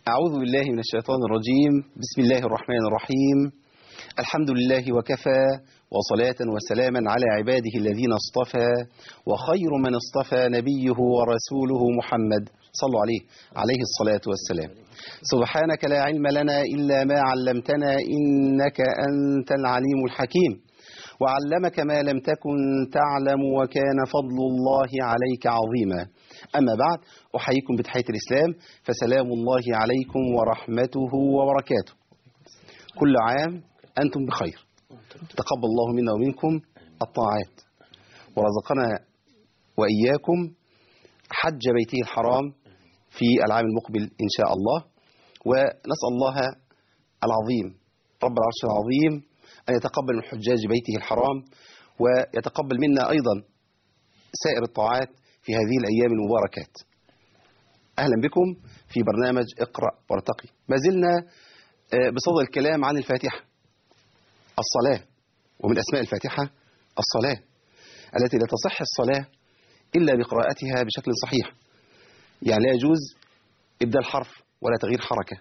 أعوذ بالله من الشيطان الرجيم بسم الله الرحمن الرحيم الحمد لله وكفى وصلاة وسلاما على عباده الذين اصطفى وخير من اصطفى نبيه ورسوله محمد صلوا عليه عليه الصلاة والسلام سبحانك لا علم لنا إلا ما علمتنا إنك أنت العليم الحكيم وعلمك ما لم تكن تعلم وكان فضل الله عليك عظيما أما بعد أحييكم بتحية الإسلام فسلام الله عليكم ورحمته وبركاته كل عام أنتم بخير تقبل الله منا ومنكم الطاعات ورزقنا وإياكم حج بيته الحرام في العام المقبل إن شاء الله ونسأل الله العظيم رب العرش العظيم أن يتقبل من حجاج بيته الحرام ويتقبل منا أيضا سائر الطاعات في هذه الأيام المباركات أهلا بكم في برنامج اقرأ وارتقي ما زلنا بصدد الكلام عن الفاتحة الصلاة ومن أسماء الفاتحة الصلاة التي لا تصح الصلاة إلا بقراءتها بشكل صحيح يعني لا يجوز إبدال حرف ولا تغيير حركة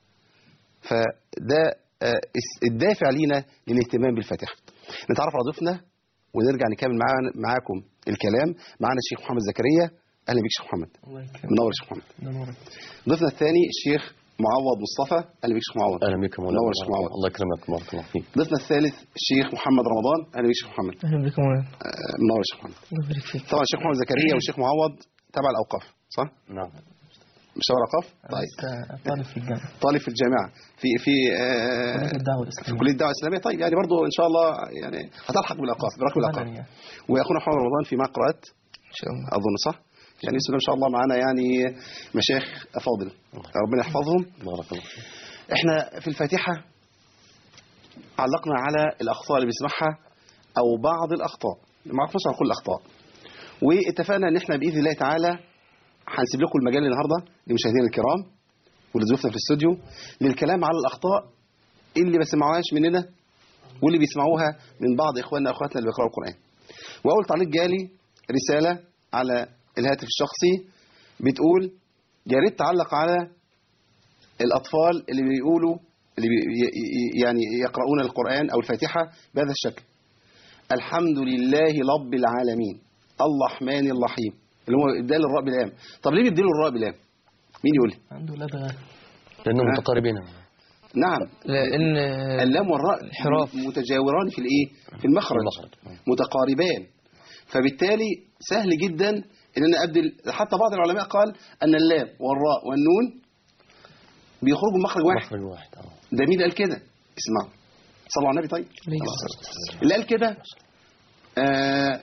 فده الدافع لينا للاهتمام بالفاتحة نتعرف على ضيفنا ونرجع نكمل معانا معاكم الكلام معانا الشيخ محمد زكريا اهلا بك شيخ محمد منور يا شيخ محمد ضيفنا الثاني الشيخ معوض مصطفى اهلا بك شيخ معوض اهلا بك مولانا منور يا شيخ معوض الله يكرمك بارك الله فيك ضيفنا الثالث الشيخ محمد رمضان اهلا بك شيخ محمد اهلا بكم مولانا آه، منور يا شيخ محمد الله يبارك فيك طبعا الشيخ محمد زكريا والشيخ معوض تبع الاوقاف صح نعم مش تبع الاوقاف طيب لسه طالب في الجامعة طالب في الجامعه في في آه، كلية الدعوة في الإسلامية كليه الدعوه الاسلاميه طيب يعني برضه ان شاء الله يعني هتلحق بالاوقاف بركب الاوقاف غدا يعني. واخونا محمد رمضان في معهد قراءات إن شاء الله اظن صح يعني بسم الله ما شاء الله معانا يعني مشايخ افاضل ربنا يحفظهم بارك الله فيك احنا في الفاتحه علقنا على الاخطاء اللي بنسمعها او بعض الاخطاء ما عرفناش على كل الاخطاء واتفقنا ان احنا باذن الله تعالى هنسيب لكم المجال النهارده لمشاهدينا الكرام ولضيوفنا في الاستوديو للكلام على الاخطاء اللي ما سمعوهاش مننا واللي بيسمعوها من بعض اخواننا واخواتنا اللي بيقراوا القران واول تعليق جالي رساله على الهاتف الشخصي بتقول يا ريت تعلق على الأطفال اللي بيقولوا اللي بي ي- يعني يقرؤون القرآن أو الفاتحة بهذا الشكل الحمد لله رب العالمين الرحمن الرحيم اللي هو ادال الراء باللام طب ليه بيديله الراء باللام مين يقول لي عنده لدغة لانهم ها؟ متقاربين نعم لأن اللام والراء انحراف. متجاوران في الايه في المخرج المخرج. متقاربان فبالتالي سهل جدا ان انا ابدل حتى بعض العلماء قال ان اللام والراء والنون بيخرجوا من مخرج واحد مخرج واحد اه ده مين قال كده اسمعوا صلوا على النبي طيب ليه؟ اللي قال كده آه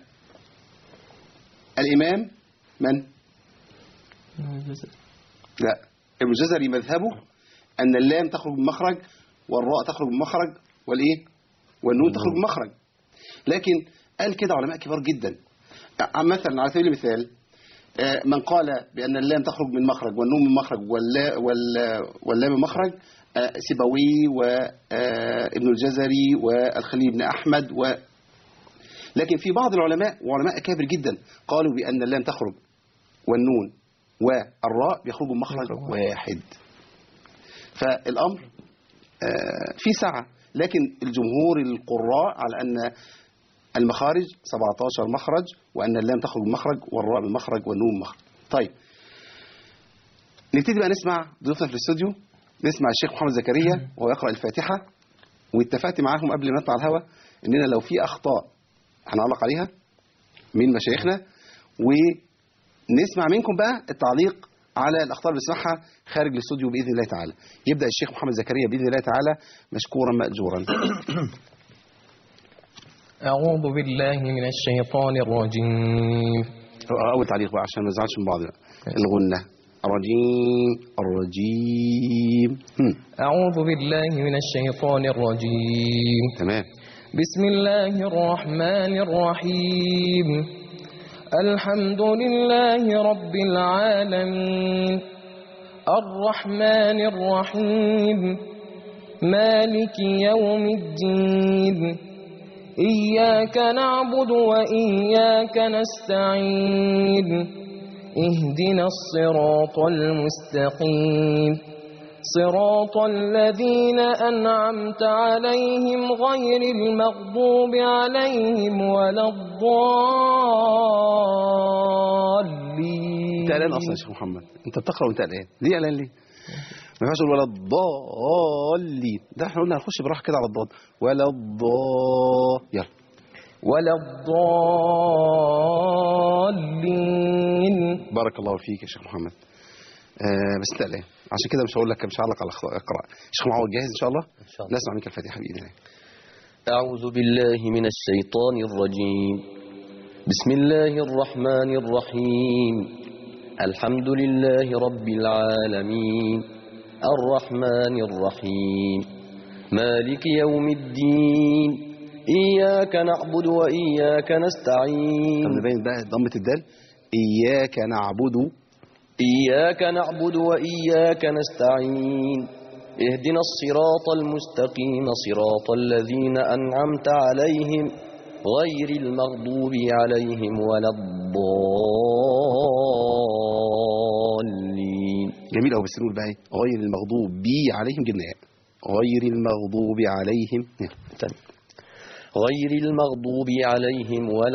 الامام من لا ابن الجزري مذهبه ان اللام تخرج من مخرج والراء تخرج من مخرج والايه والنون تخرج من مخرج لكن قال كده علماء كبار جدا آه، مثلا على سبيل المثال آه، من قال بأن اللام تخرج من مخرج والنون من مخرج واللا وال- واللام من مخرج آه، سيبوي وابن الجزري والخليل بن أحمد و لكن في بعض العلماء وعلماء أكابر جدا قالوا بأن اللام تخرج والنون والراء بيخرجوا من مخرج واحد فالأمر آه، في سعة لكن الجمهور القراء على أن المخارج 17 مخرج وأن اللام تخرج من مخرج والراء من مخرج والنون من مخرج طيب نبتدي بقى نسمع ضيوفنا في الاستوديو نسمع الشيخ محمد زكريا وهو يقرأ الفاتحة واتفقت معاهم قبل ما نطلع الهوا إننا لو في أخطاء هنعلق عليها من مشايخنا ونسمع منكم بقى التعليق على الأخطاء اللي بنسمعها خارج الاستوديو بإذن الله تعالى يبدأ الشيخ محمد زكريا بإذن الله تعالى مشكورا مأجورا أعوذ بالله من الشيطان الرجيم أول تعليق بقى عشان ما نزعلش من بعض بقى. الغنة الرجيم الرجيم هم. أعوذ بالله من الشيطان الرجيم تمام بسم الله الرحمن الرحيم الحمد لله رب العالمين الرحمن الرحيم مالك يوم الدين إياك نعبد وإياك نستعين اهدنا الصراط المستقيم صراط الذين أنعمت عليهم غير المغضوب عليهم ولا الضالين انت قلقان اصلا يا شيخ محمد انت بتقرا وانت قلقان ليه قلقان ليه ما ينفعش تقول ولا الضالين ده احنا قلنا هنخش براحه كده على الضاد ولا الضا يلا ولا الضالين بارك الله فيك يا شيخ محمد آه بس انت قلقان عشان كده مش هقول لك مش هعلق على اخطاء القراءه شيخ معوض جاهز ان شاء الله إن شاء الله نسمع منك الفاتحه باذن الله أعوذ بالله من الشيطان الرجيم بسم الله الرحمن الرحيم الحمد لله رب العالمين الرحمن الرحيم مالك يوم الدين إياك نعبد وإياك نستعين طب نبين بقى ضمه الدال اياك نعبد إياك نعبد وإياك نستعين اهدنا الصراط المستقيم صراط الذين أنعمت عليهم غير المغضوب عليهم ولا الضالين جميل قوي بس نقول بقى ايه غير المغضوب بي عليهم جبنا ياء غير المغضوب عليهم يلا. تاني. غير المغضوب عليهم ولا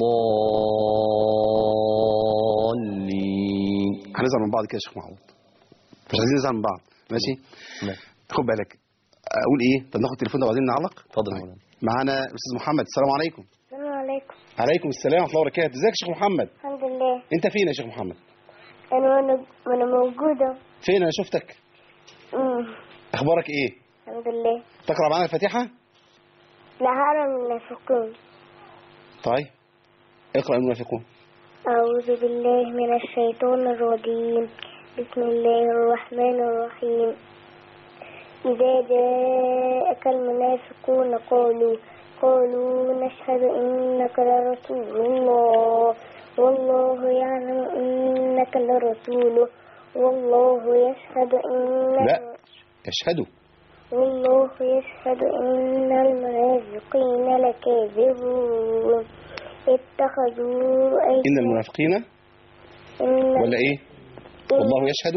الضالين هنزعل من بعض كده يا شيخ معوض مش عايزين نزعل من بعض ماشي ماشي. خد بالك اقول ايه طب ناخد التليفون ده وبعدين نعلق اتفضل يا طيب. مولانا. معانا استاذ محمد السلام عليكم السلام عليكم عليكم السلام ورحمه الله وبركاته ازيك يا شيخ محمد الحمد لله انت فين يا شيخ محمد انا وانا وانا موجودة فين انا شفتك أمم، اخبارك ايه الحمد لله تقرا معانا الفاتحه لا هرم المنافقون طيب اقرا المنافقون أعوذ بالله من الشيطان الرجيم بسم الله الرحمن الرحيم إذا جاءك المنافقون قالوا قالوا نشهد إنك لرسول الله والله يعلم إنك لرسوله والله يشهد إن لا يشهدوا والله يشهد إن المنافقين لكاذبون اتخذوا أي ان المنافقين إن ولا ايه والله يشهد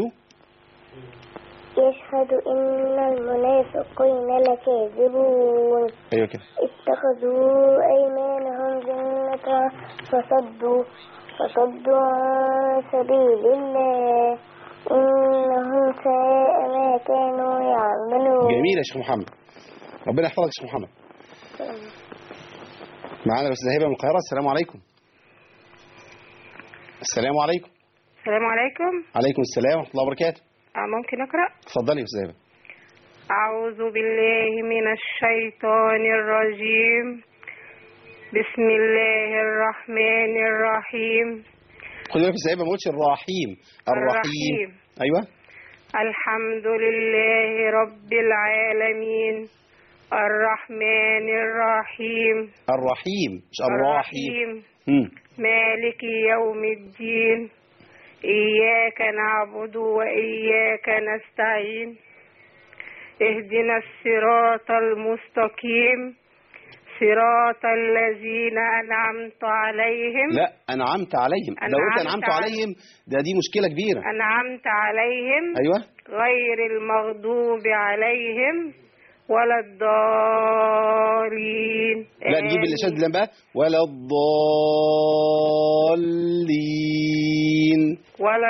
يشهد إن المنافقين لكاذبون ايوه كده اتخذوا أيمانهم جنة فصدوا فصدوا عن سبيل الله إنهم ساء ما كانوا يعملون جميل يا شيخ محمد ربنا يحفظك يا شيخ محمد معانا الاستاذ هبه من القاهره السلام عليكم السلام عليكم السلام عليكم عليكم السلام ورحمه الله وبركاته آه، ممكن أقرأ اتفضلي يا استاذ هبه أعوذ بالله من الشيطان الرجيم بسم الله الرحمن الرحيم خد بالك يا استاذ هبه ما قلتش الرحيم الرحيم الرحيم. ايوه الحمد لله رب العالمين الرحمن الرحيم الرحيم مش الراحيم امم مالك يوم الدين إياك نعبد وإياك نستعين اهدنا الصراط المستقيم صراط الذين أنعمت عليهم لا انعمت عليهم لو قلت أنعمت انعمت على- عليهم ده دي مشكله كبيره أنعمت عليهم ايوه غير المغضوب عليهم ولا الضالين لا نجيب اللي شد اللام بقى ولا الضالين ولا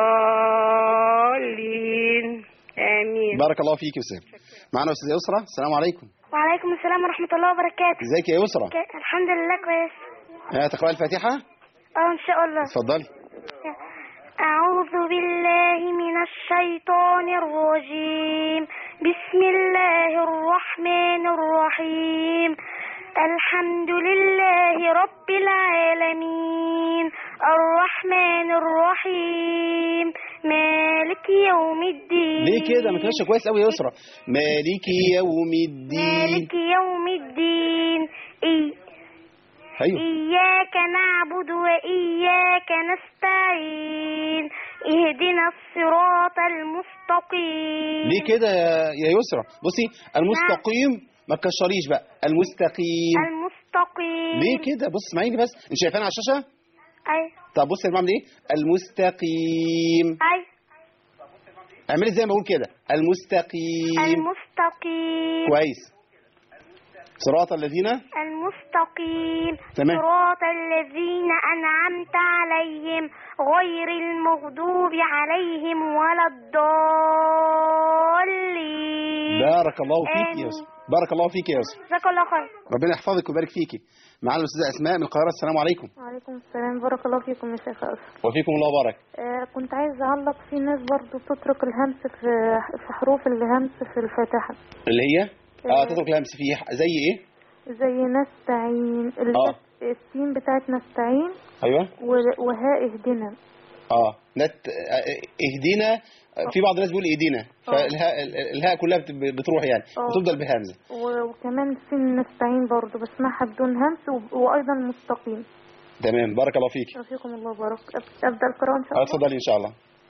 الضالين آمين بارك الله فيك يا استاذ معانا استاذ يسرى السلام عليكم وعليكم السلام ورحمة الله وبركاته ازيك يا يسرى ك- الحمد لله كويس ها تقرأ الفاتحة اه ان شاء الله اتفضلي أعوذ بالله من الشيطان الرجيم بسم الله الرحمن الرحيم الحمد لله رب العالمين الرحمن الرحيم مالك يوم الدين ليه كده ما تمشي كويس قوي يا يسرى مالكي يوم الدين مالك يوم الدين إي ايوه إياك نعبد وإياك نستعين اهدنا الصراط المستقيم ليه كده يا- يا يسرى بصي المستقيم ما تكشريش بقى المستقيم المستقيم ليه كده بص اسمعيني بس انت شايفانا على الشاشه أي طب بص يا جماعه ايه المستقيم أي اعملي زي ما بقول كده المستقيم المستقيم كويس صراط الذين المستقيم تمام. صراط الذين أنعمت عليهم غير المغضوب عليهم ولا الضالين بارك الله فيك يا آمين. يوسف بارك الله فيك يا يوسف جزاك الله خير ربنا يحفظك ويبارك فيكي معانا الاستاذه اسماء من القاهره السلام عليكم وعليكم السلام بارك الله فيكم يا شيخ أسر وفيكم الله بارك آه كنت عايز أعلق في ناس برضو تترك الهمس في في حروف الهمس في الفاتحة اللي هي اه تترك الهمس فيه زي ايه زي نستعين اللي آه. هي السين بتاعت نستعين ايوه و- وهاء اهدنا اه نت آه، اهدينا في بعض الناس بيقول ايدينا فالهاء الهاء كلها بت- بتروح يعني آه. وتفضل بهمزه و- وكمان سين نستعين برضو بسمعها بدون همس و- وأيضا مستقيم تمام بارك الله فيك فيكم الله بارك أب- أبدأ القراءة إن شاء آه، الله اتفضلي ان شاء الله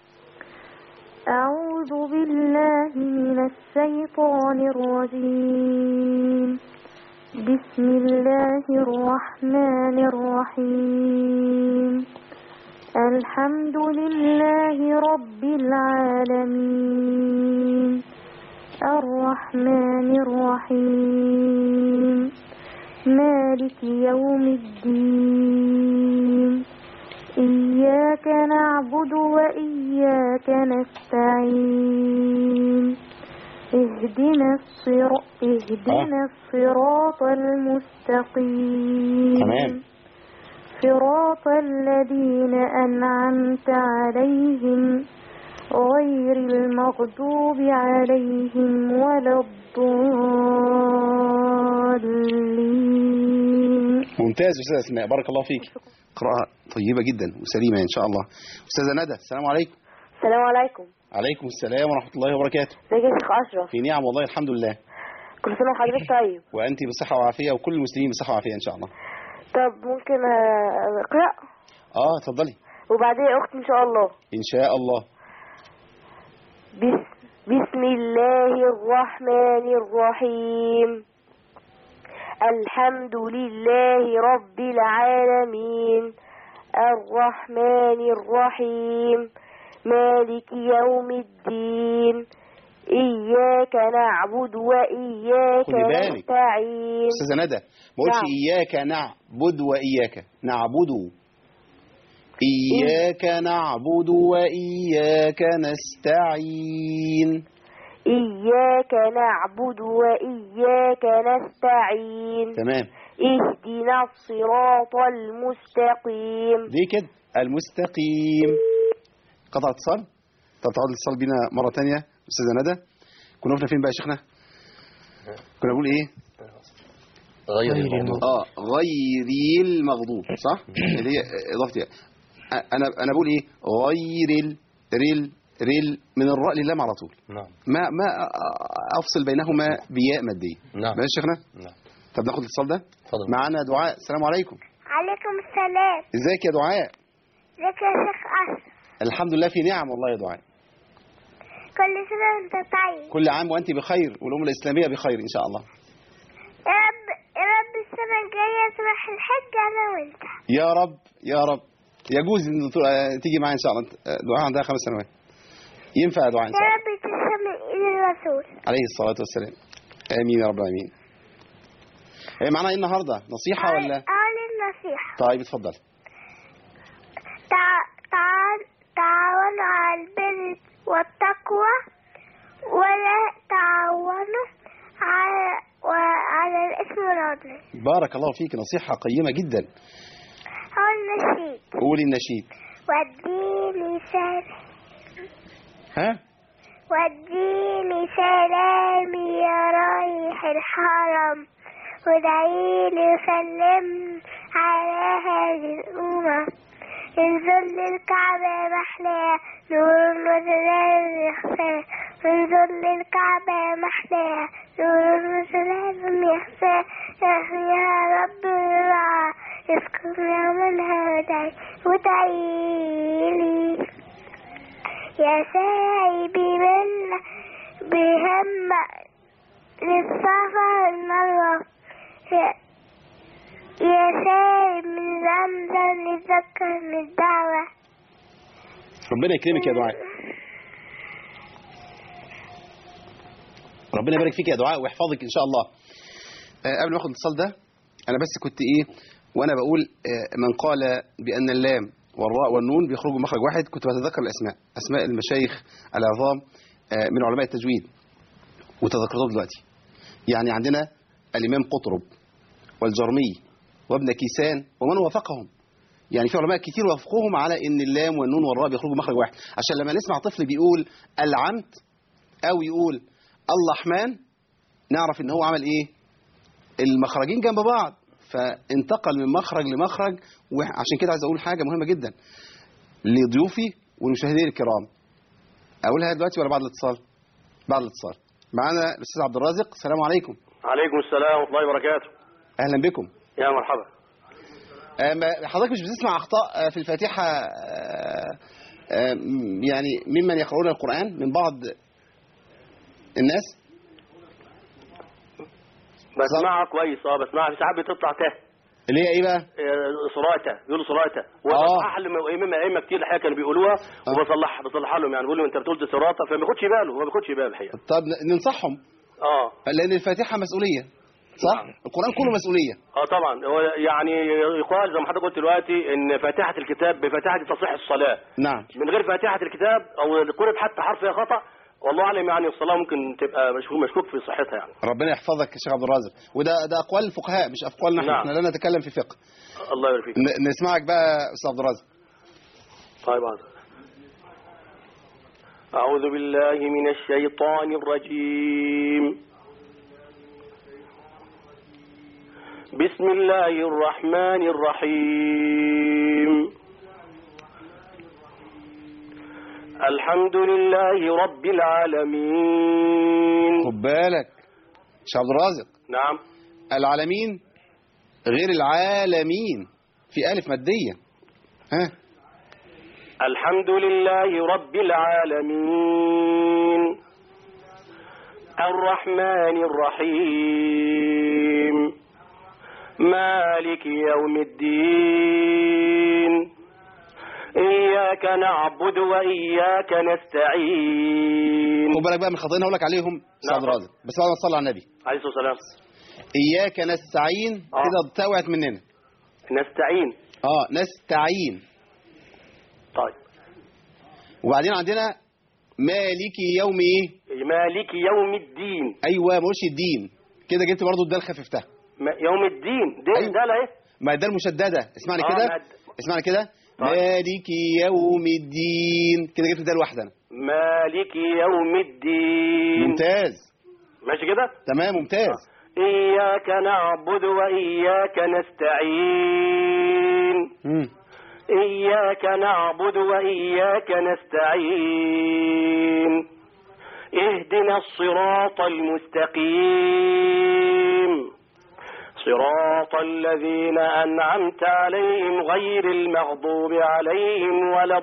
أعوذ بالله من الشيطان الرجيم بسم الله الرحمن الرحيم الحمد لله رب العالمين الرحمن الرحيم مالك يوم الدين إياك نعبد وإياك نستعين اهدنا الصراط اهدنا الصراط المستقيم تمام. صراط الذين أنعمت عليهم غير المغضوب عليهم ولا الضالين ممتاز استاذه اسماء بارك الله فيك قراءه طيبه جدا وسليمه ان شاء الله استاذه ندى السلام عليكم السلام عليكم عليكم السلام ورحمه الله وبركاته ازيك يا شيخ اشرف في نعم والله الحمد لله كل سنه وحضرتك طيب وانت بصحه وعافيه وكل المسلمين بصحه وعافيه ان شاء الله طب ممكن آه، اقرا اه اتفضلي وبعدين يا اختي ان شاء الله ان شاء الله بس بسم الله الرحمن الرحيم الحمد لله رب العالمين الرحمن الرحيم مالك يوم الدين إياك نعبد وإياك خدي بالك. نستعين استاذه ندى ما قلتش نعم. اياك نعبد واياك نعبد اياك نعبد واياك نستعين إياك نعبد وإياك نستعين تمام اهدنا الصراط المستقيم دي كده المستقيم قطع اتصال طب تعود الاتصال بينا مره تانية استاذه ندى كنا وقفنا فين بقى يا شيخنا كنا بنقول ايه غير غير المغضوب اه غير المغضوب صح اللي هي اضافتي انا انا بقول ايه غير ال ريل ريل من الراء للام على طول نعم ما ما افصل بينهما بياء ماديه نعم ماشي يا شيخنا نعم طب ناخد الاتصال ده اتفضل معانا دعاء السلام عليكم عليكم السلام ازيك يا دعاء ازيك يا شيخ أشرف الحمد لله في نعم والله يا دعاء كل سنة وانت طيب كل عام وانت بخير والامه الاسلاميه بخير ان شاء الله يا رب يا رب السنة الجاية تروح الحج أنا وانت يا رب يا رب يجوز ان تروح- آه، تيجي معايا ان شاء الله آه، دعاء عندها خمس سنوات ينفع يا دعاء ان يا شاء الله رب تسلم من إيد الرسول عليه الصلاه والسلام امين يا رب العالمين ايه معانا ايه النهارده نصيحه ولا قال النصيحة طيب اتفضل تع... تعال تعاونوا على البر والتقوى ولا تعاونوا على وعلى الإثم والعدوان بارك الله فيك نصيحه قيمه جدا هو النشيد قولي النشيد وديني سلام ها وديني سلامي يا رايح الحرم ودعيلي وسلم على هذه الأمة انزل للكعبة محلاه نور وسلام يخفى انزل للكعبة محلاه نور وسلام يخفى يا رب الرعا اسكن يا من هداي ودعيلي يا ساعي بمن بهم للصفا والمروة يا يا ساعي من زمزم نتذكر من الدعوة ربنا يكرمك يا دعاء ربنا يبارك فيك يا دعاء ويحفظك ان شاء الله آه، قبل ما اخد الاتصال ده انا بس كنت ايه وانا بقول آه، من قال بان اللام والراء والنون بيخرجوا مخرج واحد كنت بتذكر الاسماء اسماء المشايخ العظام آه، من علماء التجويد وتذكرتهم دلوقتي يعني عندنا الامام قطرب والجرمي وابن كيسان ومن وافقهم يعني في علماء كتير وافقوهم على ان اللام والنون والراء بيخرجوا مخرج واحد عشان لما نسمع طفل بيقول العمت او يقول الرحمن نعرف ان هو عمل ايه المخرجين جنب بعض فانتقل من مخرج لمخرج وعشان كده عايز اقول حاجه مهمه جدا لضيوفي والمشاهدين الكرام اقولها دلوقتي ولا بعد الاتصال بعد الاتصال معانا الاستاذ عبد الرازق السلام عليكم عليكم السلام ورحمة الله وبركاته اهلا بكم يا مرحبا آه، ما- حضرتك مش بتسمع اخطاء آه، في الفاتحه آه، آه، م- يعني ممن يقرؤون القران من بعض الناس بسمعها كويس اه بسمعها في ساعات بتطلع ته اللي هي ايه بقى آه، صراته بيقولوا صراته آه. وبصحح لهم ائمه ائمه كتير الحقيقه كانوا بيقولوها وبصلح بصلحها لهم يعني بقول له انت بتقول صراطه فما بياخدش باله هو ما بياخدش باله الحقيقه طب ن- ننصحهم اه لان الفاتحه مسؤوليه صح القران كله مسؤوليه اه طبعا هو يعني يقال زي ما حضرتك قلت دلوقتي ان فاتحه الكتاب بفاتحه تصح الصلاه نعم من غير فاتحه الكتاب او قرب حتى حرف فيها خطا والله اعلم يعني الصلاه ممكن تبقى مشكوك مشكوك في صحتها يعني ربنا يحفظك يا شيخ عبد الرازق وده ده اقوال الفقهاء مش اقوالنا احنا نعم. احنا لا نتكلم في فقه الله يبارك فيك ن- نسمعك بقى استاذ عبد الرازق طيب هذا أعوذ بالله من الشيطان الرجيم بسم الله الرحمن الرحيم الحمد لله رب العالمين خد بالك شيخ عبد الرازق نعم العالمين غير العالمين في الف ماديه ها الحمد لله رب العالمين الرحمن الرحيم مالك يوم الدين إياك نعبد وإياك نستعين خد بالك بقى من خطأين هقول لك عليهم استاذ عبد نعم. الرازق بس بعد ما تصلي على النبي عليه الصلاة والسلام اياك نستعين آه. كده اتوعت مننا نستعين اه نستعين طيب وبعدين عندنا مالك يوم ايه مالك يوم الدين ايوه ما قلتش الدين كده جبت برضو الدال خففتها ما- يوم الدين ده أيوة. ده لا ايه ما الدال مشدده اسمعني آه، كده مد- اسمعني كده طيب. مالك يوم الدين كده جبت الدال واحده أنا. مالك يوم الدين ممتاز ماشي كده تمام ممتاز إياك نعبد وإياك نستعين مم. إياك نعبد وإياك نستعين اهدنا الصراط المستقيم صراط الذين أنعمت عليهم غير المغضوب عليهم ولا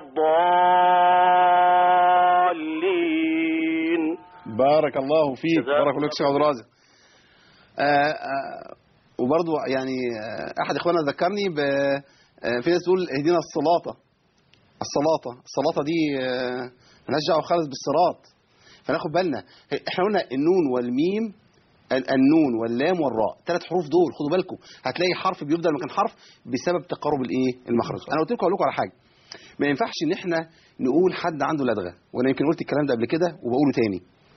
الضالين بارك الله فيك جزاك بارك الله الله فيك شيخ عبد الرازق آه، آه، وبرضو يعني آه، احد اخواننا ذكرني ب آه، في ناس تقول اهدنا الصلاطه الصلاطه الصلاطه دي آه، ملهاش دعوه خالص بالصراط فناخد بالنا احنا قلنا النون والميم ال- النون واللام والراء ثلاث حروف دول خدوا بالكم هتلاقي حرف بيبدل مكان حرف بسبب تقارب الايه المخرج انا قلت لكم اقول لكم على حاجه ما ينفعش ان احنا نقول حد عنده لدغه وانا يمكن قلت الكلام ده قبل كده وبقوله تاني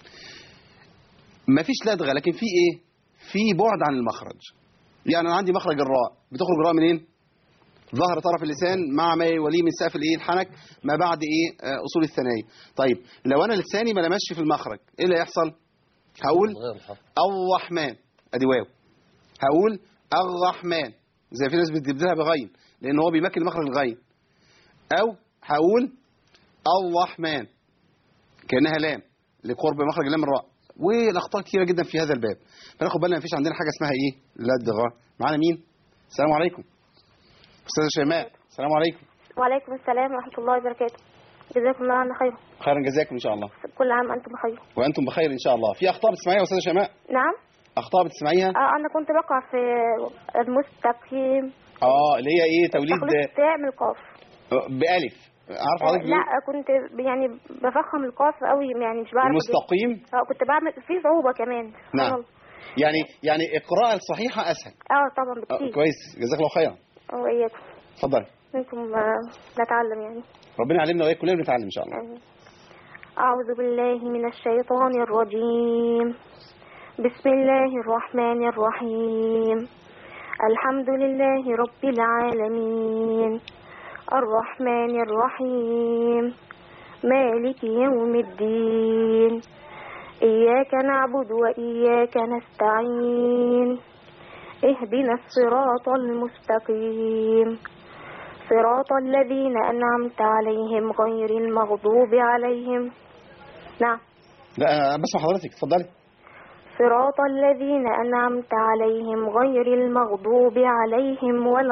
ما فيش لدغه لكن في ايه في بعد عن المخرج يعني انا عندي مخرج الراء بتخرج الراء منين ظهر طرف اللسان مع ما يوليه من سقف الايه الحنك ما بعد ايه آه، اصول الثنايا طيب لو انا لساني ما لمسش في المخرج ايه اللي هيحصل هقول غير الحرف الرحمن ادي واو هقول الرحمن زي في ناس بتبدلها بغين لان هو بيمكن مخرج الغين او هقول الرحمن كانها لام لقرب مخرج اللام الراء والاخطاء كتيره جدا في هذا الباب فناخد بالنا مفيش عندنا حاجه اسمها ايه لدغه معانا مين السلام عليكم استاذه شيماء السلام عليكم وعليكم السلام ورحمة الله وبركاته جزاكم الله عنا خير خيرا جزاكم ان شاء الله كل عام أنتم بخير وانتم بخير ان شاء الله في اخطاء بتسمعيها يا استاذه شيماء نعم اخطاء بتسمعيها آه أنا كنت بقع في المستقيم اه اللي هي ايه توليد تخليص التاء من القاف آه، بالف عارف حضرتك لا كنت يعني بفخم القاف قوي يعني مش بعرف أجيب. المستقيم اه كنت بعمل في صعوبة كمان سبحان نعم الله. يعني يعني القراءة الصحيحة أسهل اه طبعا آه، بكتير كويس جزاك الله خيرا اه واياكم اتفضل منكم آه، نتعلم يعني ربنا يعلمنا وإياك كلنا بنتعلم إن شاء الله آمين. أعوذ بالله من الشيطان الرجيم بسم الله الرحمن الرحيم الحمد لله رب العالمين الرحمن الرحيم مالك يوم الدين إياك نعبد وإياك نستعين اهدنا الصراط المستقيم صراط الذين أنعمت عليهم غير المغضوب عليهم نعم لا أنا بسمع حضرتك اتفضلي صراط الذين أنعمت عليهم غير المغضوب عليهم ولا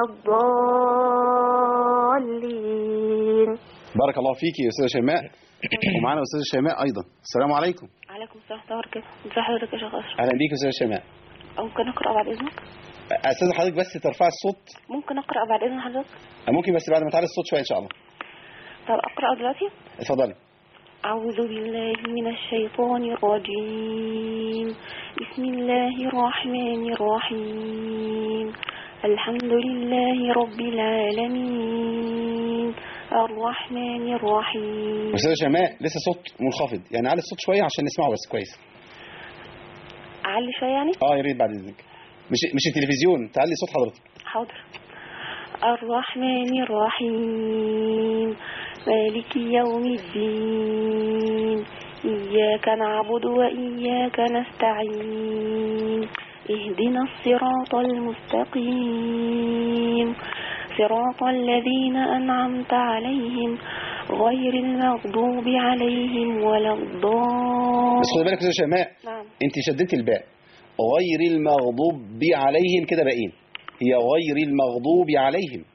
الضالين بارك الله فيك يا أستاذة شيماء ومعانا أستاذة شيماء أيضا السلام عليكم عليكم السلام ورحمة الله وبركاته ازي حضرتك يا شيخ أشرف أهلا بيك يا أستاذة شيماء ممكن أقرأ بعد إذنك أستاذة حضرتك بس ترفعي الصوت ممكن أقرأ بعد إذن حضرتك ممكن بس بعد ما تعلي الصوت شوية إن شاء الله طب أقرأ دلوقتي اتفضلي أعوذ بالله من الشيطان الرجيم بسم الله الرحمن الرحيم الحمد لله رب العالمين الرحمن الرحيم أستاذة شيماء لسه صوت منخفض يعني علي الصوت شوية عشان نسمعه بس كويس أعلي شوية يعني اه يا ريت بعد إذنك مش مش التلفزيون تعلي صوت حضرتك حاضر الرحمن الرحيم مالك يوم الدين إياك نعبد وإياك نستعين اهدنا الصراط المستقيم صراط الذين أنعمت عليهم غير المغضوب عليهم ولا الضالين بس خد بالك يا أستاذة شيماء نعم أنت شديت الباء غير المغضوب عليهم كده باقيين هي غير المغضوب عليهم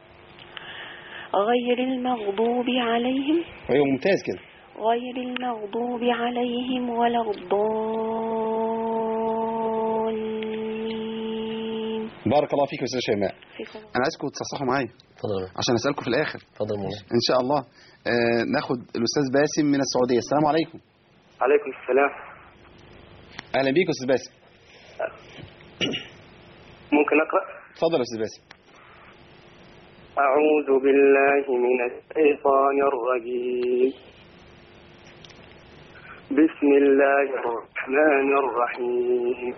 غير المغضوب عليهم وهي ممتاز كده غير المغضوب عليهم ولا الضالين بارك الله فيك يا أستاذة شيماء فيكم أنا عايزكم تصحصحوا معايا اتفضل عشان أسألكم في الآخر اتفضل مولانا إن شاء الله آه ناخد الأستاذ باسم من السعودية السلام عليكم عليكم السلام أهلا بيك يا أستاذ باسم ممكن أقرأ اتفضل يا أستاذ باسم أعوذ بالله من الشيطان الرجيم بسم الله الرحمن الرحيم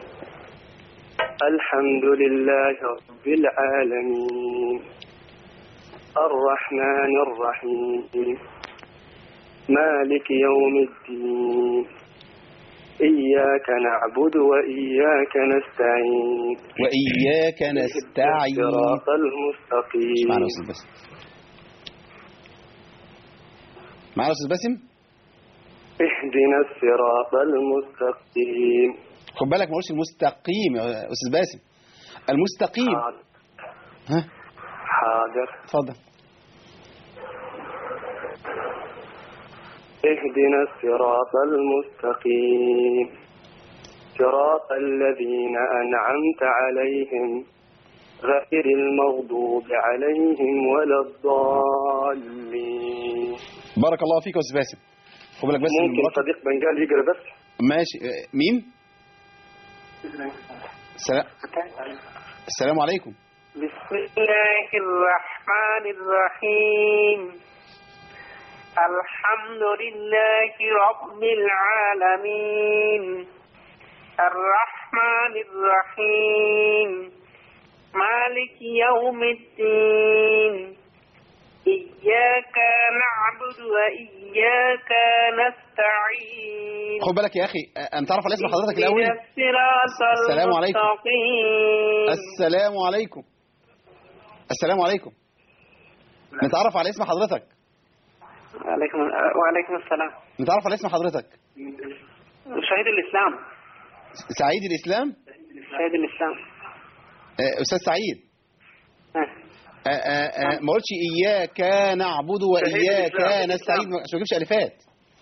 الحمد لله رب العالمين الرحمن الرحيم مالك يوم الدين إياك نعبد وإياك نستعين وإياك نستعين الصراط معنا المستقيم يا أستاذ باسم معنا يا أستاذ باسم اهدنا الصراط المستقيم خد بالك ما قلتش المستقيم يا أستاذ باسم المستقيم حاضر ها حاضر اتفضل اهدنا الصراط المستقيم صراط الذين أنعمت عليهم غير المغضوب عليهم ولا الضالين بارك الله فيك يا أستاذ باسم خد بالك بس ممكن المراقب- صديق بنجال يقرأ بس ماشي آه، مين السلام السلام عليكم بسم الله الرحمن الرحيم الحمد لله رب العالمين الرحمن الرحيم مالك يوم الدين إياك نعبد وإياك نستعين خد بالك يا أخي آه، أنت تعرف على اسم حضرتك الأول اهدنا الصراط السلام عليكم. المستقيم السلام عليكم السلام عليكم نتعرف على اسم حضرتك وعليكم وعليكم السلام نتعرف على اسم حضرتك شهيد الإسلام سعيد الإسلام شهيد الإسلام آه، أستاذ سعيد آه. آه، آه، آه، ما قلتش إياك نعبد وإياك الإسلام. نستعين عشان ما اجيبش ألفات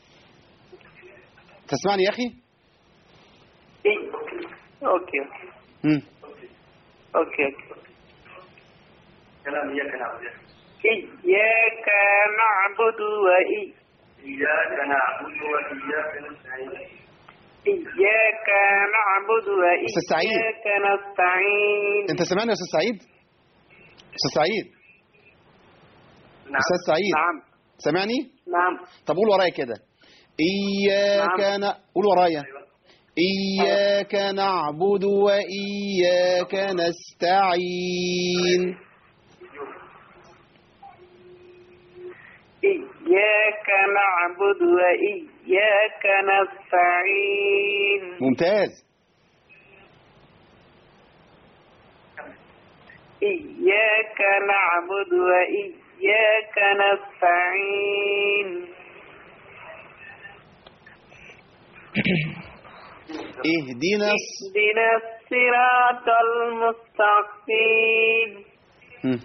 تسمعني يا أخي إيه. أوكي مم. أوكي أوكي كلام إياك نعبد إياك نعبد وإياك نعبد وإياك نستعين إياك نعبد أستاذ سعيد. وإياك نستعين انت سامعني يا استاذ سعيد استاذ سعيد نعم. استاذ سعيد نعم سامعني نعم طب قول ورايا كده إياك نعم. ن... قول ورايا إياك نعبد وإياك نستعين إياك نعبد وإياك نستعين ممتاز إياك نعبد وإياك نستعين اهدنا الص- اهدنا الصراط المستقيم مم.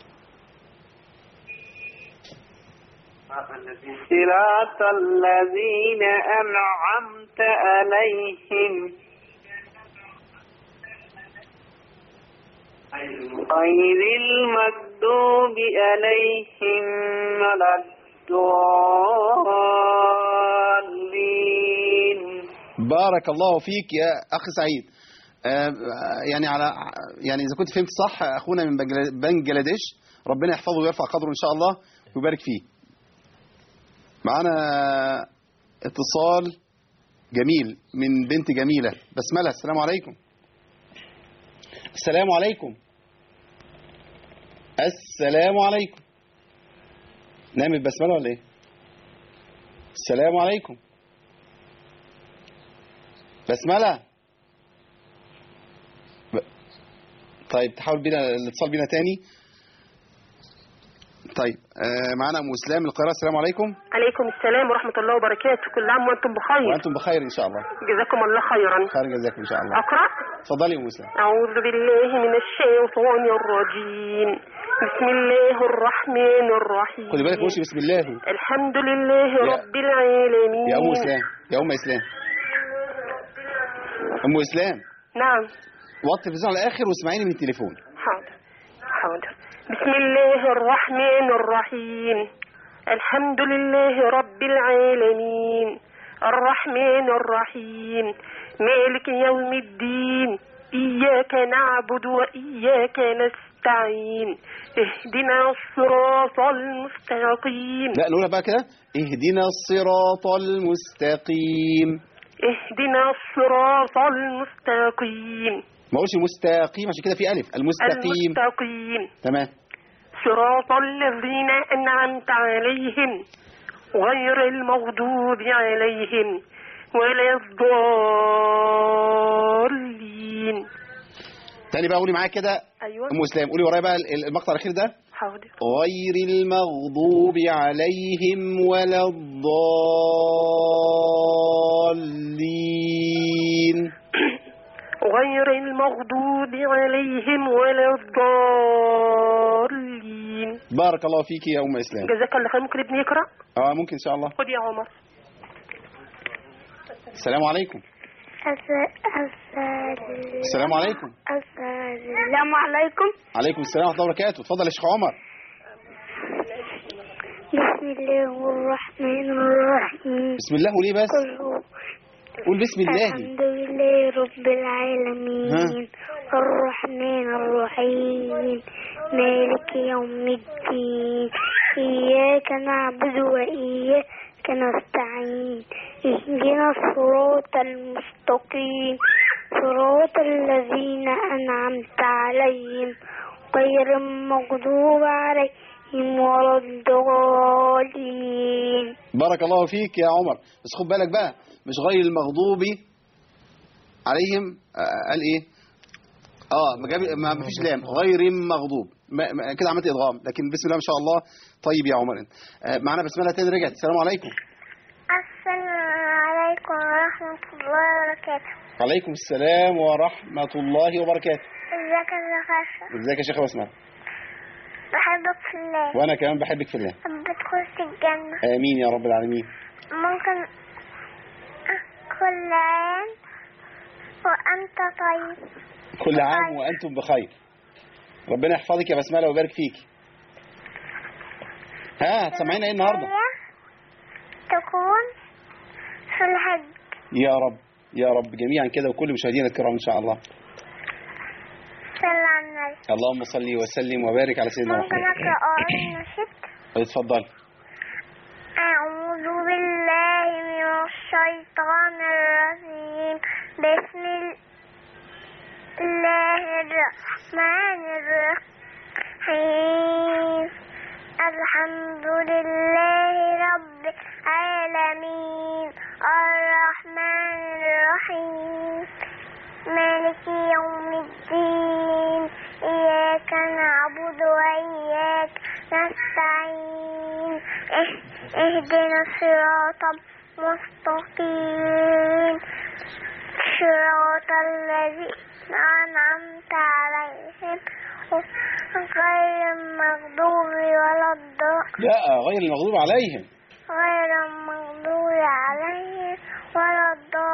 صراط الذين أنعمت عليهم غير المغضوب عليهم ولا الضالين بارك الله فيك يا أخ سعيد آه، يعني على يعني إذا كنت فهمت صح أخونا من بنجلا- بنجلاديش ربنا يحفظه ويرفع قدره إن شاء الله ويبارك فيه معانا اتصال جميل من بنت جميلة بسملة السلام عليكم السلام عليكم السلام عليكم نامت بسملة ولا ايه السلام عليكم بسملة ب... طيب تحاول بينا الاتصال بينا تاني طيب آه معانا ام اسلام من القاهره السلام عليكم عليكم السلام ورحمة الله وبركاته كل عام وأنتم بخير وانتم بخير ان شاء الله جزاكم الله خيرا خير جزاكم ان شاء الله أقرأ اتفضلي يا ام اسلام أعوذ بالله من الشيطان الرجيم بسم الله الرحمن الرحيم خدي بالك ماشي بسم الله الحمد لله يا- رب العالمين يا ام اسلام يا ام اسلام ام اسلام نعم وطي التلفزيون على الاخر واسمعيني من التليفون حاضر حاضر بسم الله الرحمن الرحيم الحمد لله رب العالمين الرحمن الرحيم مالك يوم الدين إياك نعبد وإياك نستعين اهدنا الصراط المستقيم لا نقولها بقى كده اهدنا الصراط المستقيم اهدنا الصراط المستقيم ما اقولش مستقيم عشان كده في الف المستقيم المستقيم تمام صراط الذين أنعمت عليهم غير المغضوب عليهم ولا الضالين تاني بقى قولي معايا كده أيوة ام اسلام قولي ورايا بقى ال- المقطع الاخير ده حاضر غير المغضوب عليهم ولا الضالين غير المغضوب عليهم ولا الضالين بارك الله فيك يا ام اسلام جزاك الله خير ممكن ابني يقرأ اه ممكن ان شاء الله خد يا عمر السلام عليكم السلام عليكم السلام عليكم عليكم السلام ورحمه الله وبركاته اتفضل يا شيخ عمر بسم الله الرحمن الرحيم بسم الله وليه بس قل هو قول بسم الله الحمد لله رب العالمين الرحمن الرحيم مالك يوم الدين إياك نعبد وإياك نستعين اهدنا الصراط المستقيم صراط الذين أنعمت عليهم غير المغضوب عليهم ولا الضالين بارك الله فيك يا عمر بس خد بالك بقى مش غير المغضوب عليهم آه، قال ايه اه ما جاب ما ما فيش لام غير مغضوب ما ما كده عملت ادغام لكن بسم الله ما شاء الله طيب يا عمر انت آه، معانا بسمله تاني رجعت السلام عليكم السلام عليكم ورحمة الله وبركاته وعليكم السلام ورحمه الله وبركاته ازيك يا خاشة ازيك يا شيخ بسمله بحبك في الله وانا كمان بحبك في الله بتخش الجنة امين يا رب العالمين ممكن كل عام وأنت طيب كل عام وانتم بخير ربنا يحفظك يا بسمله ويبارك فيك ها هتسمعينا ايه النهارده تكون في الحج يا رب يا رب جميعا كده وكل مشاهدينا الكرام ان شاء الله صلى على النبي اللهم صل وسلم وبارك على سيدنا ممكن محمد أقرأ آية النشيد اتفضل أعوذ بالله من الشيطان الرجيم بسم الله الرحمن الرحيم الحمد لله رب العالمين الرحمن الرحيم مالك يوم الدين إياك نعبد وإياك نستعين إه- اهدنا الصراط المستقيم صراط الذين أنعمت عليهم غير المغضوب ولا الضالين لا غير المغضوب عليهم غير المغضوب عليهم ولا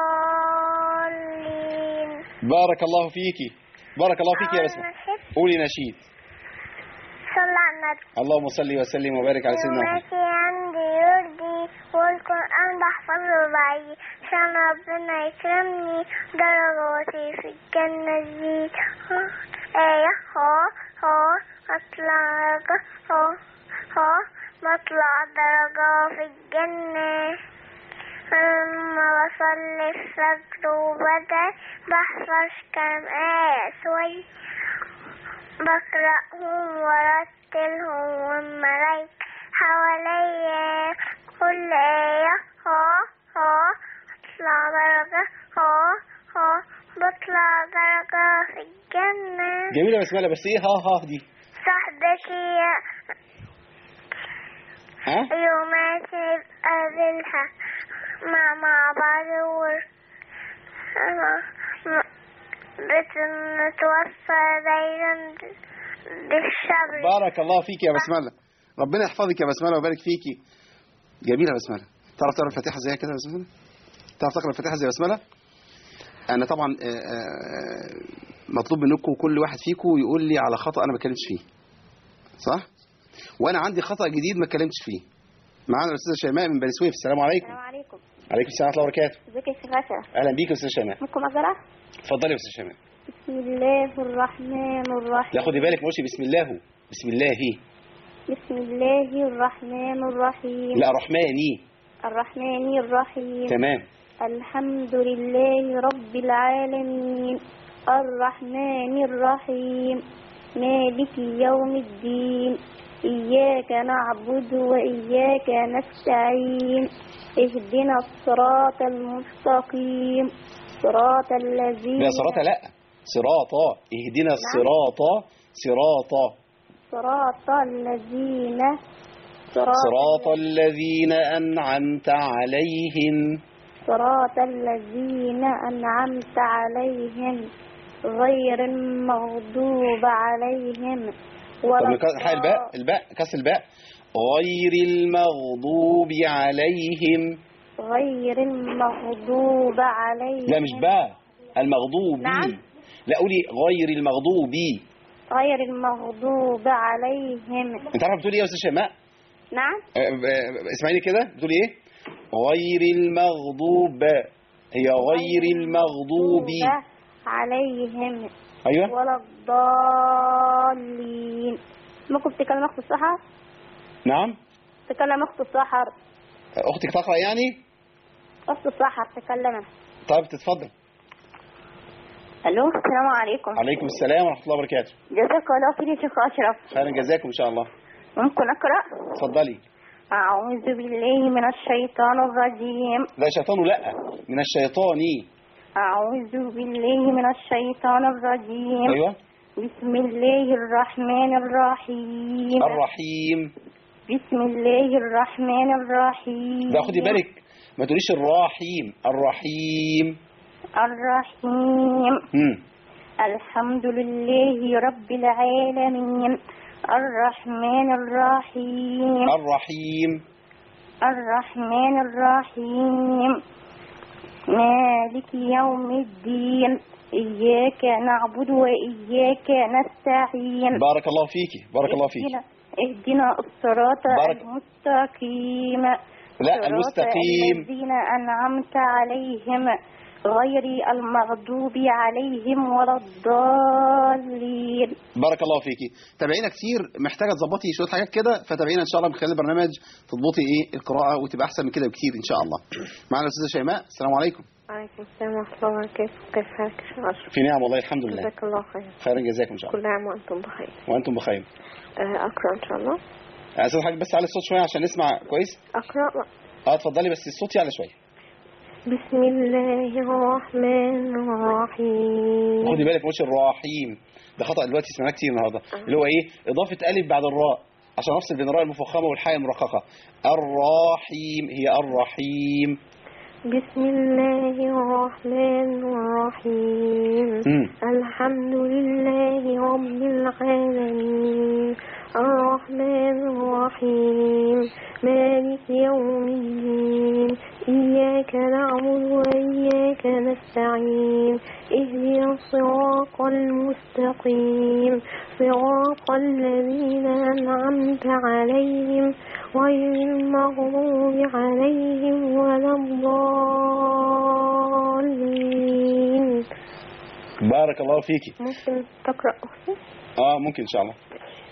الضالين بارك الله فيكي بارك الله فيكي يا بسمة قولي نشيد صلى على النبي اللهم صل وسلم وبارك على سيدنا محمد يوماتي عندي يرضي والقرآن بحفظه بعيد عشان ربنا يكرمني درجاتي في الجنة تزيد آية هو هو أطلع درجة هو هو بطلع درجة في الجنة لما بصلي الفجر وبدأ بحفظ كام آية شوي بقرأهم ورتلهم والملايكة حواليا كل آية ها ها أطلع درجة ها ها بطلع درجة في الجنة جميلة يا بسملة بس ايه ها ها دي صاحبتي ها يومات نقابلها مع مع بعض ور بنتوفى دايما بالصبر بارك الله فيك يا بسملة ربنا يحفظك يا بسملة ويبارك فيكي جميلة يا بسملة تعرف تقرا الفاتحة زي كده يا بسملة تعرف تقرا الفاتحة زي بسملة انا طبعا آه، آه، مطلوب منكم كل واحد فيكم يقول لي على خطأ انا ما اتكلمتش فيه صح وانا عندي خطأ جديد ما اتكلمتش فيه معانا الاستاذه شيماء من بني سويف السلام عليكم السلام عليكم عليكم السلام ورحمه الله وبركاته ازيك يا شيخ أشرف اهلا بيك يا استاذه شيماء ممكن أقرأ اتفضلي يا استاذه شيماء بسم الله الرحمن الرحيم لا خدي بالك ما قلتش بسم الله بسم الله بسم الله الرحمن الرحيم لا رحماني الرحمن الرحيم تمام الحمد لله رب العالمين الرحمن الرحيم مالك يوم الدين إياك نعبد وإياك نستعين اهدنا الصراط المستقيم صراط الذين لا صراط لا صراطا اهدنا الصراط صراطا صراط الذين صراط الذين أنعمت عليهم صراط الذين أنعمت عليهم غير المغضوب عليهم طب ولا نك- حال الباء الباء كسر الباء غير المغضوب عليهم غير المغضوب عليهم لا مش باء المغضوب نعم. لا قولي غير المغضوب غير المغضوب عليهم انت عارفه بتقولي ايه يا استاذ شيماء نعم أه، أه، اسمعيني كده بتقولي ايه غير المغضوب هي غير المغضوب عليهم ايوه ولا الضالين ممكن تتكلم أخت السحر نعم تكلم أخت السحر اختك تقرا يعني أخت السحر تكلم طيب تتفضل ألو السلام عليكم عليكم السلام ورحمه الله وبركاته جزاك الله خير يا شيخ أشرف خيرا جزاكم ان شاء الله ممكن أقرأ اتفضلي أعوذ بالله من الشيطان الرجيم لا شيطان لا من الشيطان أعوذ بالله من الشيطان الرجيم ايوه بسم الله الرحمن الرحيم الرحيم بسم الله الرحمن الرحيم لا خدي بالك ما تقوليش الرحيم الرحيم الرحيم امم الحمد لله رب العالمين الرحمن الرحيم الرحيم الرحمن الرحيم مالك يوم الدين إياك نعبد وإياك نستعين بارك الله فيكي بارك الله فيكي اهدنا- اهدنا الصراط بارك- المستقيم لا صراط المستقيم الذين أنعمت عليهم غير المغضوب عليهم ولا الضالين بارك الله فيكي تابعينا كتير محتاجه تظبطي شويه حاجات كده فتابعينا ان شاء الله من خلال البرنامج تضبطي ايه القراءه وتبقى احسن من كده بكتير ان شاء الله معانا الاستاذه شيماء السلام عليكم وعليكم السلام ورحمة الله وبركاته كيف حالك يا شيخ أشرف؟ في نعم والله الحمد لله جزاك الله خير خيرا جزاكم ان شاء كل الله عام وأنتم بخير وانتم بخير آه، أقرأ إن شاء الله استاذ حاج بس على الصوت شويه عشان نسمع كويس أقرأ اه اتفضلي بس الصوت يعلى شويه بسم الله الرحمن الرحيم خدي بالك مش الرحيم ده خطا دلوقتي سمعناه كتير النهارده اللي هو ايه اضافه الف بعد الراء عشان افصل بين الراء المفخمه والحاء المرققه الرحيم هي الرحيم بسم الله الرحمن الرحيم مم. الحمد لله رب العالمين الرحمن الرحيم مالك يوم الدين إياك نعبد وإياك نستعين اهدنا الصراط المستقيم صراط الذين أنعمت عليهم غير المغضوب عليهم ولا الضالين بارك الله فيكي ممكن تقرأ أختي؟ اه ممكن ان شاء الله